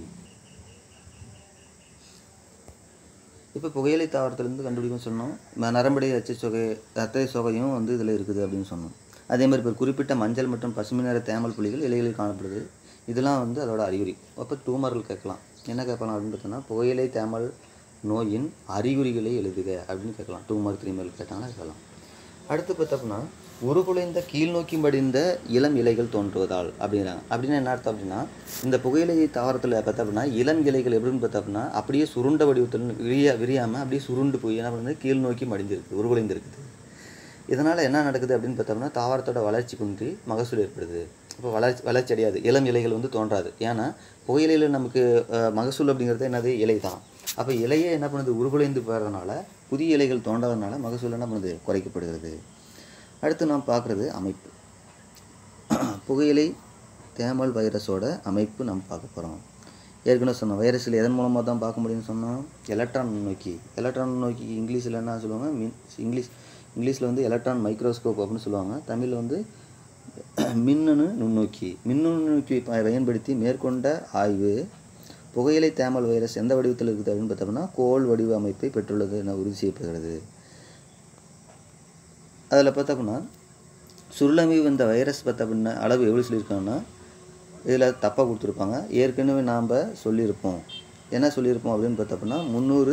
இப்போ புகையிலை தாவரத்துலேருந்து கண்டுபிடிக்கும் சொன்னோம் ம- நரம்படை அச்சை சொகை ரத்த சொகையும் வந்து இதில் இருக்குது அப்படின்னு சொன்னோம் அதே மாதிரி இப்போ குறிப்பிட்ட மஞ்சள் மற்றும் பசுமை நிற தேமல் புள்ளிகள் இலைகளில் காணப்படுது இதெல்லாம் வந்து அதோட அறிகுறி அப்போ டூமர்கள் கேட்கலாம் என்ன கேட்கலாம் அப்படின்னு பார்த்தோம்னா புகையிலை தேமல் நோயின் அறிகுறிகளை எழுதுக அப்படின்னு கேட்கலாம் டூமர் த்ரீமல் கேட்டாங்கன்னா கேட்கலாம் அடுத்து பார்த்தோம்னா உருகுலைந்த கீழ்நோக்கி மடிந்த இளம் இலைகள் தோன்றுவதால் அப்படிங்கிறாங்க அப்படின்னா என்ன அர்த்தம் அப்படின்னா இந்த புகையிலை தாவரத்தில் பார்த்தோம்னா இளம் இலைகள் எப்படின்னு பார்த்தோம்னா அப்படியே சுருண்ட வடிவத்தில் விரியா விரியாமல் அப்படியே சுருண்டு போய் என்ன பண்ணுது கீழ் நோக்கி மடிந்திருக்கு உருகுலைந்திருக்குது இதனால் என்ன நடக்குது அப்படின்னு பார்த்தோம்னா தாவரத்தோட வளர்ச்சி குன்றி மகசூல் ஏற்படுது அப்போ வளர்ச்சி வளர்ச்சி அடையாது இளம் இலைகள் வந்து தோன்றாது ஏன்னா புகையிலையில் நமக்கு அஹ், மகசூல் அப்படிங்கிறது என்னது இலை தான் அப்போ இலையே என்ன பண்ணுது உருகுலைந்து போகிறதுனால புதிய இலைகள் தோன்றாதனால மகசூல் என்ன பண்ணுது குறைக்கப்படுகிறது அடுத்து நாம் பார்க்குறது அமைப்பு புகையிலை தேமல் வைரஸோட அமைப்பு நம்ம பார்க்க போகிறோம் ஏற்கனவே சொன்னோம் வைரஸில் எதன் மூலமாக தான் பார்க்க முடியும்னு சொன்னோம் எலக்ட்ரான் நோக்கி எலக்ட்ரான் நோக்கி இங்கிலீஷில் என்ன சொல்லுவாங்க மின் இங்கிலீஷ் இங்கிலீஷில் வந்து எலக்ட்ரான் மைக்ரோஸ்கோப் அப்படின்னு சொல்லுவாங்க தமிழில் வந்து மின்னணு நுண்ணோக்கி மின்னணு நுண்ணோக்கி ப- பயன்படுத்தி மேற்கொண்ட ஆய்வு புகையிலை தேமல் வைரஸ் எந்த வடிவத்தில் இருக்குது அப்படின்னு பார்த்தோம்னா கோல் வடிவ அமைப்பை பெற்றுள்ளது என உறுதி செய்யப்படுகிறது அதில் பார்த்தோம்னா சுருளமைவு இந்த வைரஸ் பார்த்தோம்னா அளவு எவ்வளோ சொல்லியிருக்காங்கன்னா இதில் தப்பாக கொடுத்துருப்பாங்க ஏற்கனவே நாம் சொல்லியிருப்போம் என்ன சொல்லியிருப்போம் அப்படின்னு பார்த்தோம்னா முந்நூறு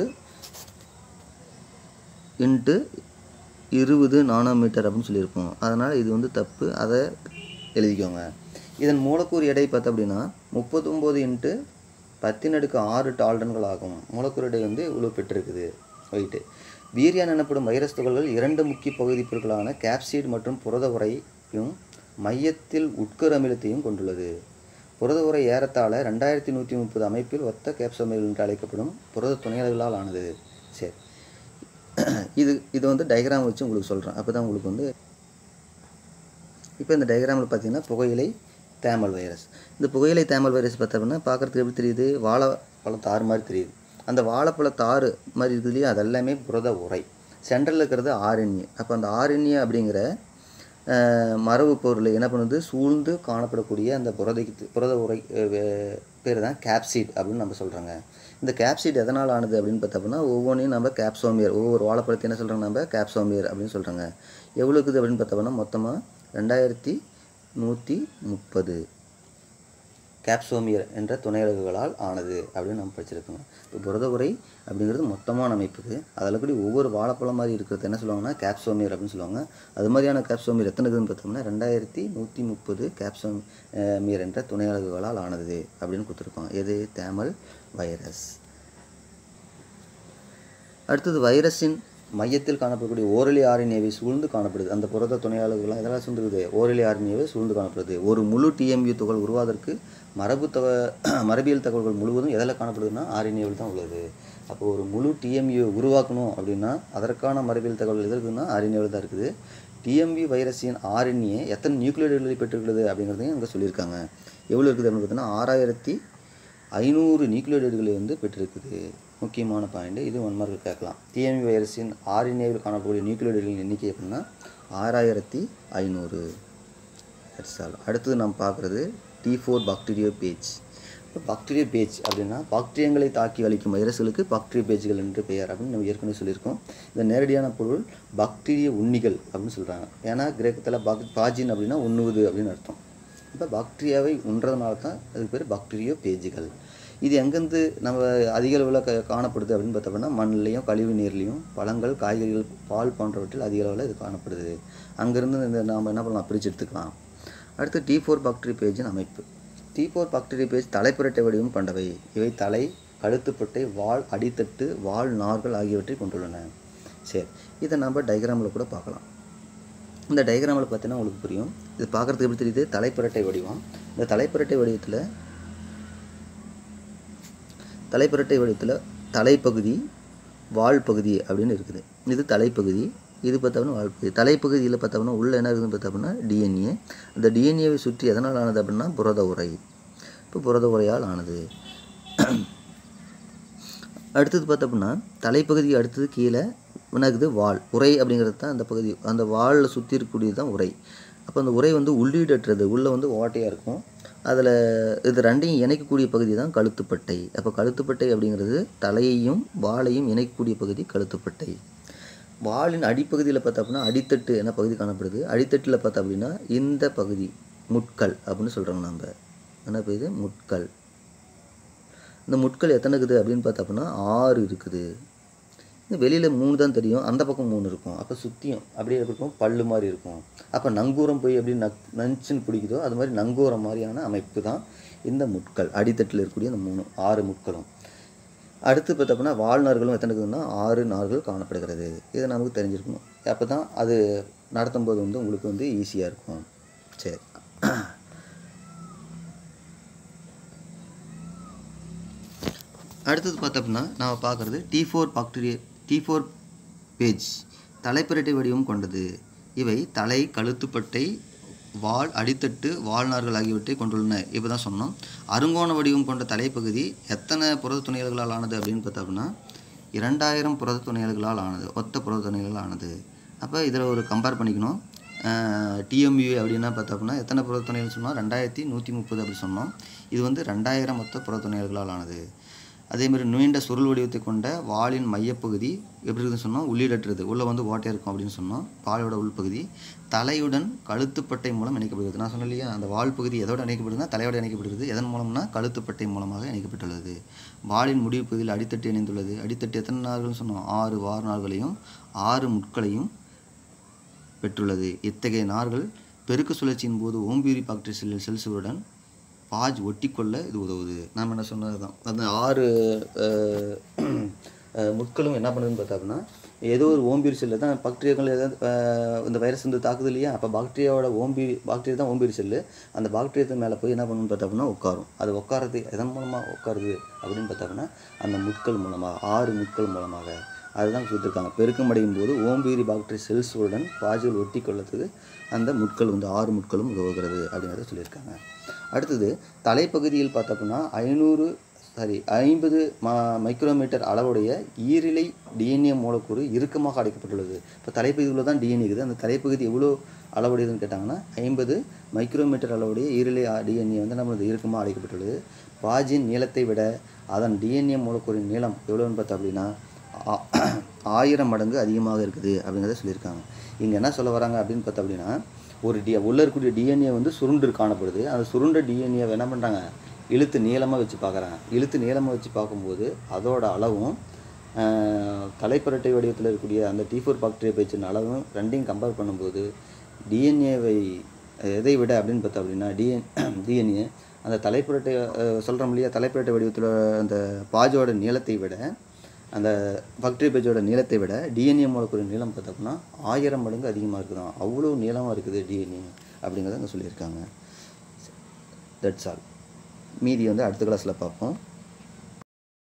இன்ட்டு இருபது நானோமீட்டர் அப்படின்னு சொல்லியிருப்போம் அதனால் இது வந்து தப்பு அதை எழுதிக்கோங்க இதன் மூலக்கூறு எடை பார்த்தோம் அப்படின்னா முப்பத்தொம்போது இன்ட்டு பத்தின் அடுக்கு ஆறு டால்டன்கள் ஆகும் மூலக்கூறு எடை வந்து இவ்வளோ பெற்றிருக்குது ரைட்டு வீரியான் எனப்படும் வைரஸ் துகள்கள் இரண்டு முக்கிய பகுதி பொருட்களான கேப்சைடு மற்றும் புரத உரையும் மையத்தில் உட்கரு அமிலத்தையும் கொண்டுள்ளது புரத உரை ஏறத்தாழ ரெண்டாயிரத்தி நூற்றி முப்பது அமைப்பில் ஒத்த கேப்சோமைல் என்று அழைக்கப்படும் புரத துணையாளர்களால் ஆனது சரி இது இது வந்து டயக்ராம் வச்சு உங்களுக்கு சொல்கிறேன் அப்போ தான் உங்களுக்கு வந்து இப்போ இந்த டயக்ராமில் பார்த்தீங்கன்னா புகையிலை தேமல் வைரஸ் இந்த புகையிலை தேமல் வைரஸ் பார்த்தோம்னா பார்க்குறதுக்கு எப்படி தெரியுது வாழைப்பழ தாறு மாதிரி தெரியுது அந்த வாழைப்பழ தாறு மாதிரி இருக்குது இல்லையா அது எல்லாமே புரத உரை சென்டரில் இருக்கிறது ஆர்என்ஏ அப்போ அந்த ஆர்என்ஏ அப்படிங்கிற அஹ், மரபு பொருள் என்ன பண்ணுது சூழ்ந்து காணப்படக்கூடிய அந்த புரதைக்கு புரத உரை பேர் தான் கேப்சிட் அப்படின்னு நம்ம சொல்கிறாங்க இந்த கேப்சிட் எதனால் ஆனது அப்படின்னு பார்த்தோம்னா ஒவ்வொன்றையும் நம்ம கேப்சோமியர் ஒவ்வொரு வாழைப்பழத்தை என்ன சொல்கிறாங்க நம்ம கேப்சோமியர் அப்படின்னு சொல்கிறாங்க எவ்வளோ இருக்குது அப்படின்னு பார்த்தோம்னா மொத்தமாக ரெண்டாயிரத்தி நூற்றி முப்பது கேப்சோமியர் என்ற துணையலகுகளால் ஆனது அப்படின்னு நம்ம படிச்சிருக்கோங்க இப்போ புரத உரை அப்படிங்கிறது மொத்தமான அமைப்புக்கு அதில் கூடி ஒவ்வொரு வாழைப்பழம் மாதிரி இருக்கிறது என்ன சொல்லுவாங்கன்னா கேப்சோமியர் அப்படின்னு சொல்லுவாங்க அது மாதிரியான கேப்சோமியர் எத்தனை இருக்குதுன்னு பார்த்தோம்னா ரெண்டாயிரத்தி நூற்றி முப்பது கேப்சோமியர் என்ற துணையலகுகளால் ஆனது அப்படின்னு கொடுத்துருப்பாங்க எது தேமல் வைரஸ் அடுத்தது வைரஸின் மையத்தில் காணப்படக்கூடிய ஓரலி ஆர்என்ஏவை சூழ்ந்து காணப்படுது அந்த புரத துணையாளர்கள்லாம் இதெல்லாம் சூழ்ந்துருக்குது ஓரலி ஆர்என்ஏவை சூழ்ந்து காணப்படுது ஒரு முழு டிஎம்யூ துகள் உருவாவதற்கு மரபு தக மரபியல் தகவல்கள் முழுவதும் எதில் காணப்படுதுன்னா ஆர்என்ஏவில் தான் உள்ளது அப்போ ஒரு முழு டிஎம்யூ உருவாக்கணும் அப்படின்னா அதற்கான மரபியல் தகவல் எது இருக்குதுன்னா ஆர்என்ஏவில் தான் இருக்குது டிஎம்பி வைரஸின் ஆர்என்ஏ எத்தனை நியூக்ளியோடைடுகளை பெற்றுள்ளது அப்படிங்கிறதையும் இங்கே சொல்லியிருக்காங்க எவ்வளோ இருக்குது அப்படின்னு பார்த்தீங்கன்னா ஆறாயிரத்தி ஐநூறு நியூக்ளியோடைடுகளை வந்து பெற்றிருக்குது முக்கியமான பாயிண்ட் இது ஒன் மார்க் கேட்கலாம் டிஎம்பி வைரஸின் ஆர்என்ஏவில் காணக்கூடிய நியூக்ளியோடைடுகளின் எண்ணிக்கை அப்படின்னா ஆறாயிரத்தி ஐநூறு தட்ஸ் ஆல் அடுத்தது நம்ம பார்க்குறது டி ஃபோர் பாக்டீரியா பேஜ் இப்போ பாக்டீரியா பேஜ் அப்படின்னா பாக்டீரியங்களை தாக்கி அளிக்கும் வைரஸ்களுக்கு பாக்டீரியா பேஜ்கள் என்று பெயர் அப்படின்னு நம்ம ஏற்கனவே சொல்லியிருக்கோம் இந்த நேரடியான பொருள் பாக்டீரிய உண்ணிகள் அப்படின்னு சொல்கிறாங்க ஏன்னா கிரேக்கத்தில் பாக் பாஜின் அப்படின்னா உண்ணுவது அப்படின்னு அர்த்தம் இப்போ பாக்டீரியாவை உண்றதுனால தான் அதுக்கு பேர் பாக்டீரியோ பேஜுகள் இது எங்கேருந்து நம்ம அதிக அளவில் க காணப்படுது அப்படின்னு பார்த்தோம்னா மண்ணிலையும் கழிவு நீர்லேயும் பழங்கள் காய்கறிகள் பால் போன்றவற்றில் அதிக அளவில் இது காணப்படுது அங்கேருந்து இந்த நாம் என்ன பண்ணலாம் பிரித்து எடுத்துக்கலாம் அடுத்து டி ஃபோர் பாக்டீரியா பேஜின் அமைப்பு டி ஃபோர் பாக்டீரியா பேஜ் தலைப்புரட்டை வடிவம் கொண்டவை இவை தலை கழுத்துப்பட்டை வால் அடித்தட்டு வால் நார்கள் ஆகியவற்றை கொண்டுள்ளன சரி இதை நம்ம டயக்ராமில் கூட பார்க்கலாம் இந்த டயக்ராமில் பார்த்தீங்கன்னா உங்களுக்கு புரியும் இது பார்க்குறதுக்கு எப்படி தெரியுது தலைப்புரட்டை வடிவம் இந்த தலைப்புரட்டை வடிவத்தில் தலைப்புரட்டை வடிவத்தில் தலைப்பகுதி வால் பகுதி அப்படின்னு இருக்குது இது தலைப்பகுதி இது பார்த்தோம்னா வால் பகுதி தலைப்பகுதியில் பார்த்தோம்னா உள்ள என்ன இருக்குதுன்னு பார்த்தோம்னா டிஎன்ஏ அந்த டிஎன்ஏவை சுற்றி எதனால் ஆனது அப்படின்னா புரத உரை இப்போ புரத உரையால் ஆனது அடுத்தது பார்த்தோம்னா தலைப்பகுதி அடுத்தது கீழே வினாக்குது வால் உரை அப்படிங்கிறது தான் அந்த பகுதி அந்த வாலில் சுற்றி இருக்கக்கூடியது தான் உரை அப்போ அந்த உரை வந்து உள்ளீடற்றது உள்ளே வந்து ஓட்டையாக இருக்கும் அதில் இது ரெண்டையும் இணைக்கக்கூடிய பகுதி தான் கழுத்துப்பட்டை அப்போ கழுத்துப்பட்டை அப்படிங்கிறது தலையையும் வாலையும் இணைக்கக்கூடிய பகுதி கழுத்துப்பட்டை வாலின் அடிப்பகுதியில் பார்த்தா அப்படின்னா அடித்தட்டு என்ன பகுதி காணப்படுது அடித்தட்டில் பார்த்தா அப்படின்னா இந்த பகுதி முட்கள் அப்படின்னு சொல்கிறோம் நம்ம என்ன பகுதி முட்கள் இந்த முட்கள் எத்தனை இருக்குது அப்படின்னு பார்த்தா அப்படின்னா ஆறு இருக்குது இந்த வெளியில் மூணு தான் தெரியும் அந்த பக்கம் மூணு இருக்கும் அப்போ சுற்றியும் அப்படியே எப்படி இருக்கும் பல்லு மாதிரி இருக்கும் அப்போ நங்கூரம் போய் எப்படி நக் நஞ்சுன்னு பிடிக்குதோ அது மாதிரி நங்கூரம் மாதிரியான அமைப்பு தான் இந்த முட்கள் அடித்தட்டில் இருக்கக்கூடிய இந்த மூணு ஆறு முட்களும் அடுத்து பார்த்தோம்னா வாழ்நார்களும் எத்தனை இருக்குதுன்னா ஆறு நார்கள் காணப்படுகிறது இதை நமக்கு தெரிஞ்சிருக்கணும் அப்போ தான் அது நடத்தும் போது வந்து உங்களுக்கு வந்து ஈஸியாக இருக்கும் சரி அடுத்தது பார்த்தோம்னா நாம் பார்க்குறது T four bacteria T four phage தலைப்புரட்டை வடிவம் கொண்டது இவை தலை கழுத்துப்பட்டை வால் அடித்தட்டு வாழ்நார்கள் ஆகியவற்றை கொண்டுள்ளன இப்போ தான் சொன்னோம் அருங்கோண வடிவம் கொண்ட தலைப்பகுதி எத்தனை புரத துணையல்களால் ஆனது அப்படின்னு பார்த்தோம்னா இரண்டாயிரம் புரத துணையல்களால் ஆனது ஒத்த புரத துணைகளால் ஆனது அப்போ இதில் ஒரு கம்பேர் பண்ணிக்கணும் டிஎம்யூ அப்படின்னா பார்த்தோம்னா எத்தனை புறத்துணைகள் சொன்னோம் ரெண்டாயிரத்தி நூற்றி முப்பது அப்படி சொன்னோம் இது வந்து ரெண்டாயிரம் மொத்த புறத்துணைகளால் ஆனது அதேமாதிரி நீண்ட சுருள் வடிவத்தை கொண்ட வாளின் மையப்பகுதி எப்படி இருக்குன்னு சொன்னோம் உள்ளீடற்றது உள்ளே வந்து ஓட்டை இருக்கும் அப்படின்னு சொன்னோம் வாளோட உள்பகுதி தலையுடன் கழுத்துப்பட்டை மூலம் இணைக்கப்படுகிறது நான் சொன்னேன் இல்லையா அந்த வால் பகுதி எதோடு இணைக்கப்படுதுன்னா தலையோடு இணைக்கப்படுகிறது எதன் மூலம்னா கழுத்துப்பட்டை மூலமாக இணைக்கப்பட்டுள்ளது வாளின் முடிவு பகுதியில் அடித்தட்டு இணைந்துள்ளது அடித்தட்டு எத்தனை நார்கள்னு சொன்னோம் ஆறு வார நார்களையும் ஆறு முட்களையும் பெற்றுள்ளது இத்தகைய நார்கள் பெருக்கு சுழற்சியின் போது ஓம்பியூரி பாக்டீரியா செல் செல்ஸுடன் பாஜ் ஒட்டிக்கொள்ள இது உதவுது நாம் என்ன சொன்னது தான் அந்த ஆறு அஹ், அஹ், முட்களும் என்ன பண்ணுதுன்னு பார்த்தோம்னா ஏதோ ஒரு ஓம்பியூரி செல்லு தான் பாக்டீரியாக்கள் ஏதாவது அஹ், இந்த வைரஸ் வந்து தாக்குது இல்லையா அப்போ பாக்டீரியாவோட ஓம்பி பாக்டீரியா தான் ஓம்பியூரி செல்லு அந்த பாக்டீரியா மேலே போய் என்ன பண்ணுன்னு பார்த்தோம்னா உட்காரும் அது உட்காரது எதன் மூலமாக உட்காருது அப்படின்னு பார்த்தோம்னா அந்த முட்கள் மூலமாக ஆறு முட்கள் மூலமாக அதுதான் கொடுத்துருக்காங்க பெருக்கம் அடையும் போது ஓம்பீரி பாக்டீரியா செல்ஸுடன் பாஜுகள் ஒட்டி கொள்ளத்துக்கு அந்த முட்கள் வந்து ஆறு முட்களும் உதவுகிறது அப்படிங்கிறத சொல்லியிருக்காங்க அடுத்தது தலைப்பகுதியில் பார்த்தோம்னா ஐநூறு சாரி ஐம்பது மா மைக்ரோமீட்டர் அளவுடைய ஈரிலை டிஎன்ஏ மூலக்கூறு இறுக்கமாக அடைக்கப்பட்டுள்ளது இப்போ தலைப்பகுதியில் தான் டிஎன்ஏ இருக்குது அந்த தலைப்பகுதி எவ்வளோ அளவுடையதுன்னு கேட்டாங்கன்னா ஐம்பது மைக்ரோமீட்டர் அளவுடைய ஈரிலை டிஎன்ஏ வந்து நம்மளது இறுக்கமாக அடைக்கப்பட்டுள்ளது பாஜின் நீளத்தை விட அதன் டிஎன்ஏ மூலக்கூறின் நீளம் எவ்வளோன்னு பார்த்தோம் அப்படின்னா ஆ- ஆயிரம் மடங்கு அதிகமாக இருக்குது அப்படிங்கிறத சொல்லியிருக்காங்க இங்கே என்ன சொல்ல வராங்க அப்படின்னு பார்த்தா அப்படின்னா ஒரு டி உள்ளே இருக்கக்கூடிய டிஎன்ஏ வந்து சுருண்டு காணப்படுது அந்த சுருண்ட டிஎன்ஏவை என்ன பண்ணுறாங்க இழுத்து நீளமாக வச்சு பார்க்குறாங்க இழுத்து நீளமாக வச்சு பார்க்கும்போது அதோட அளவும் ஆஹ், தலைப்பரட்டை வடிவத்தில் இருக்கக்கூடிய அந்த டி ஃபோர் பாக்டீரியா பேச்சின் அளவும் ரெண்டையும் கம்பேர் பண்ணும்போது டிஎன்ஏவை எதை விட அப்படின்னு பார்த்தா அப்படின்னா டிஎன் டிஎன்ஏ அந்த தலைப்புரட்டை சொல்கிறோம் இல்லையா தலைப்புரட்டை வடிவத்தில் அந்த பாஜோட நீளத்தை விட அந்த பாக்டீரியா பேஜோட நீளத்தை விட டிஎன்ஏ மூலக்கூறு நீளம் பார்த்தோம்னா ஆயிரம் மடங்கு அதிகமாக இருக்குதாம் அவ்வளோ நீளமாக இருக்குது டிஎன்ஏ அப்படிங்கிறத அங்கே சொல்லியிருக்காங்க தட்ஸ் ஆல் மீதி வந்து அடுத்த கிளாஸில் பார்ப்போம்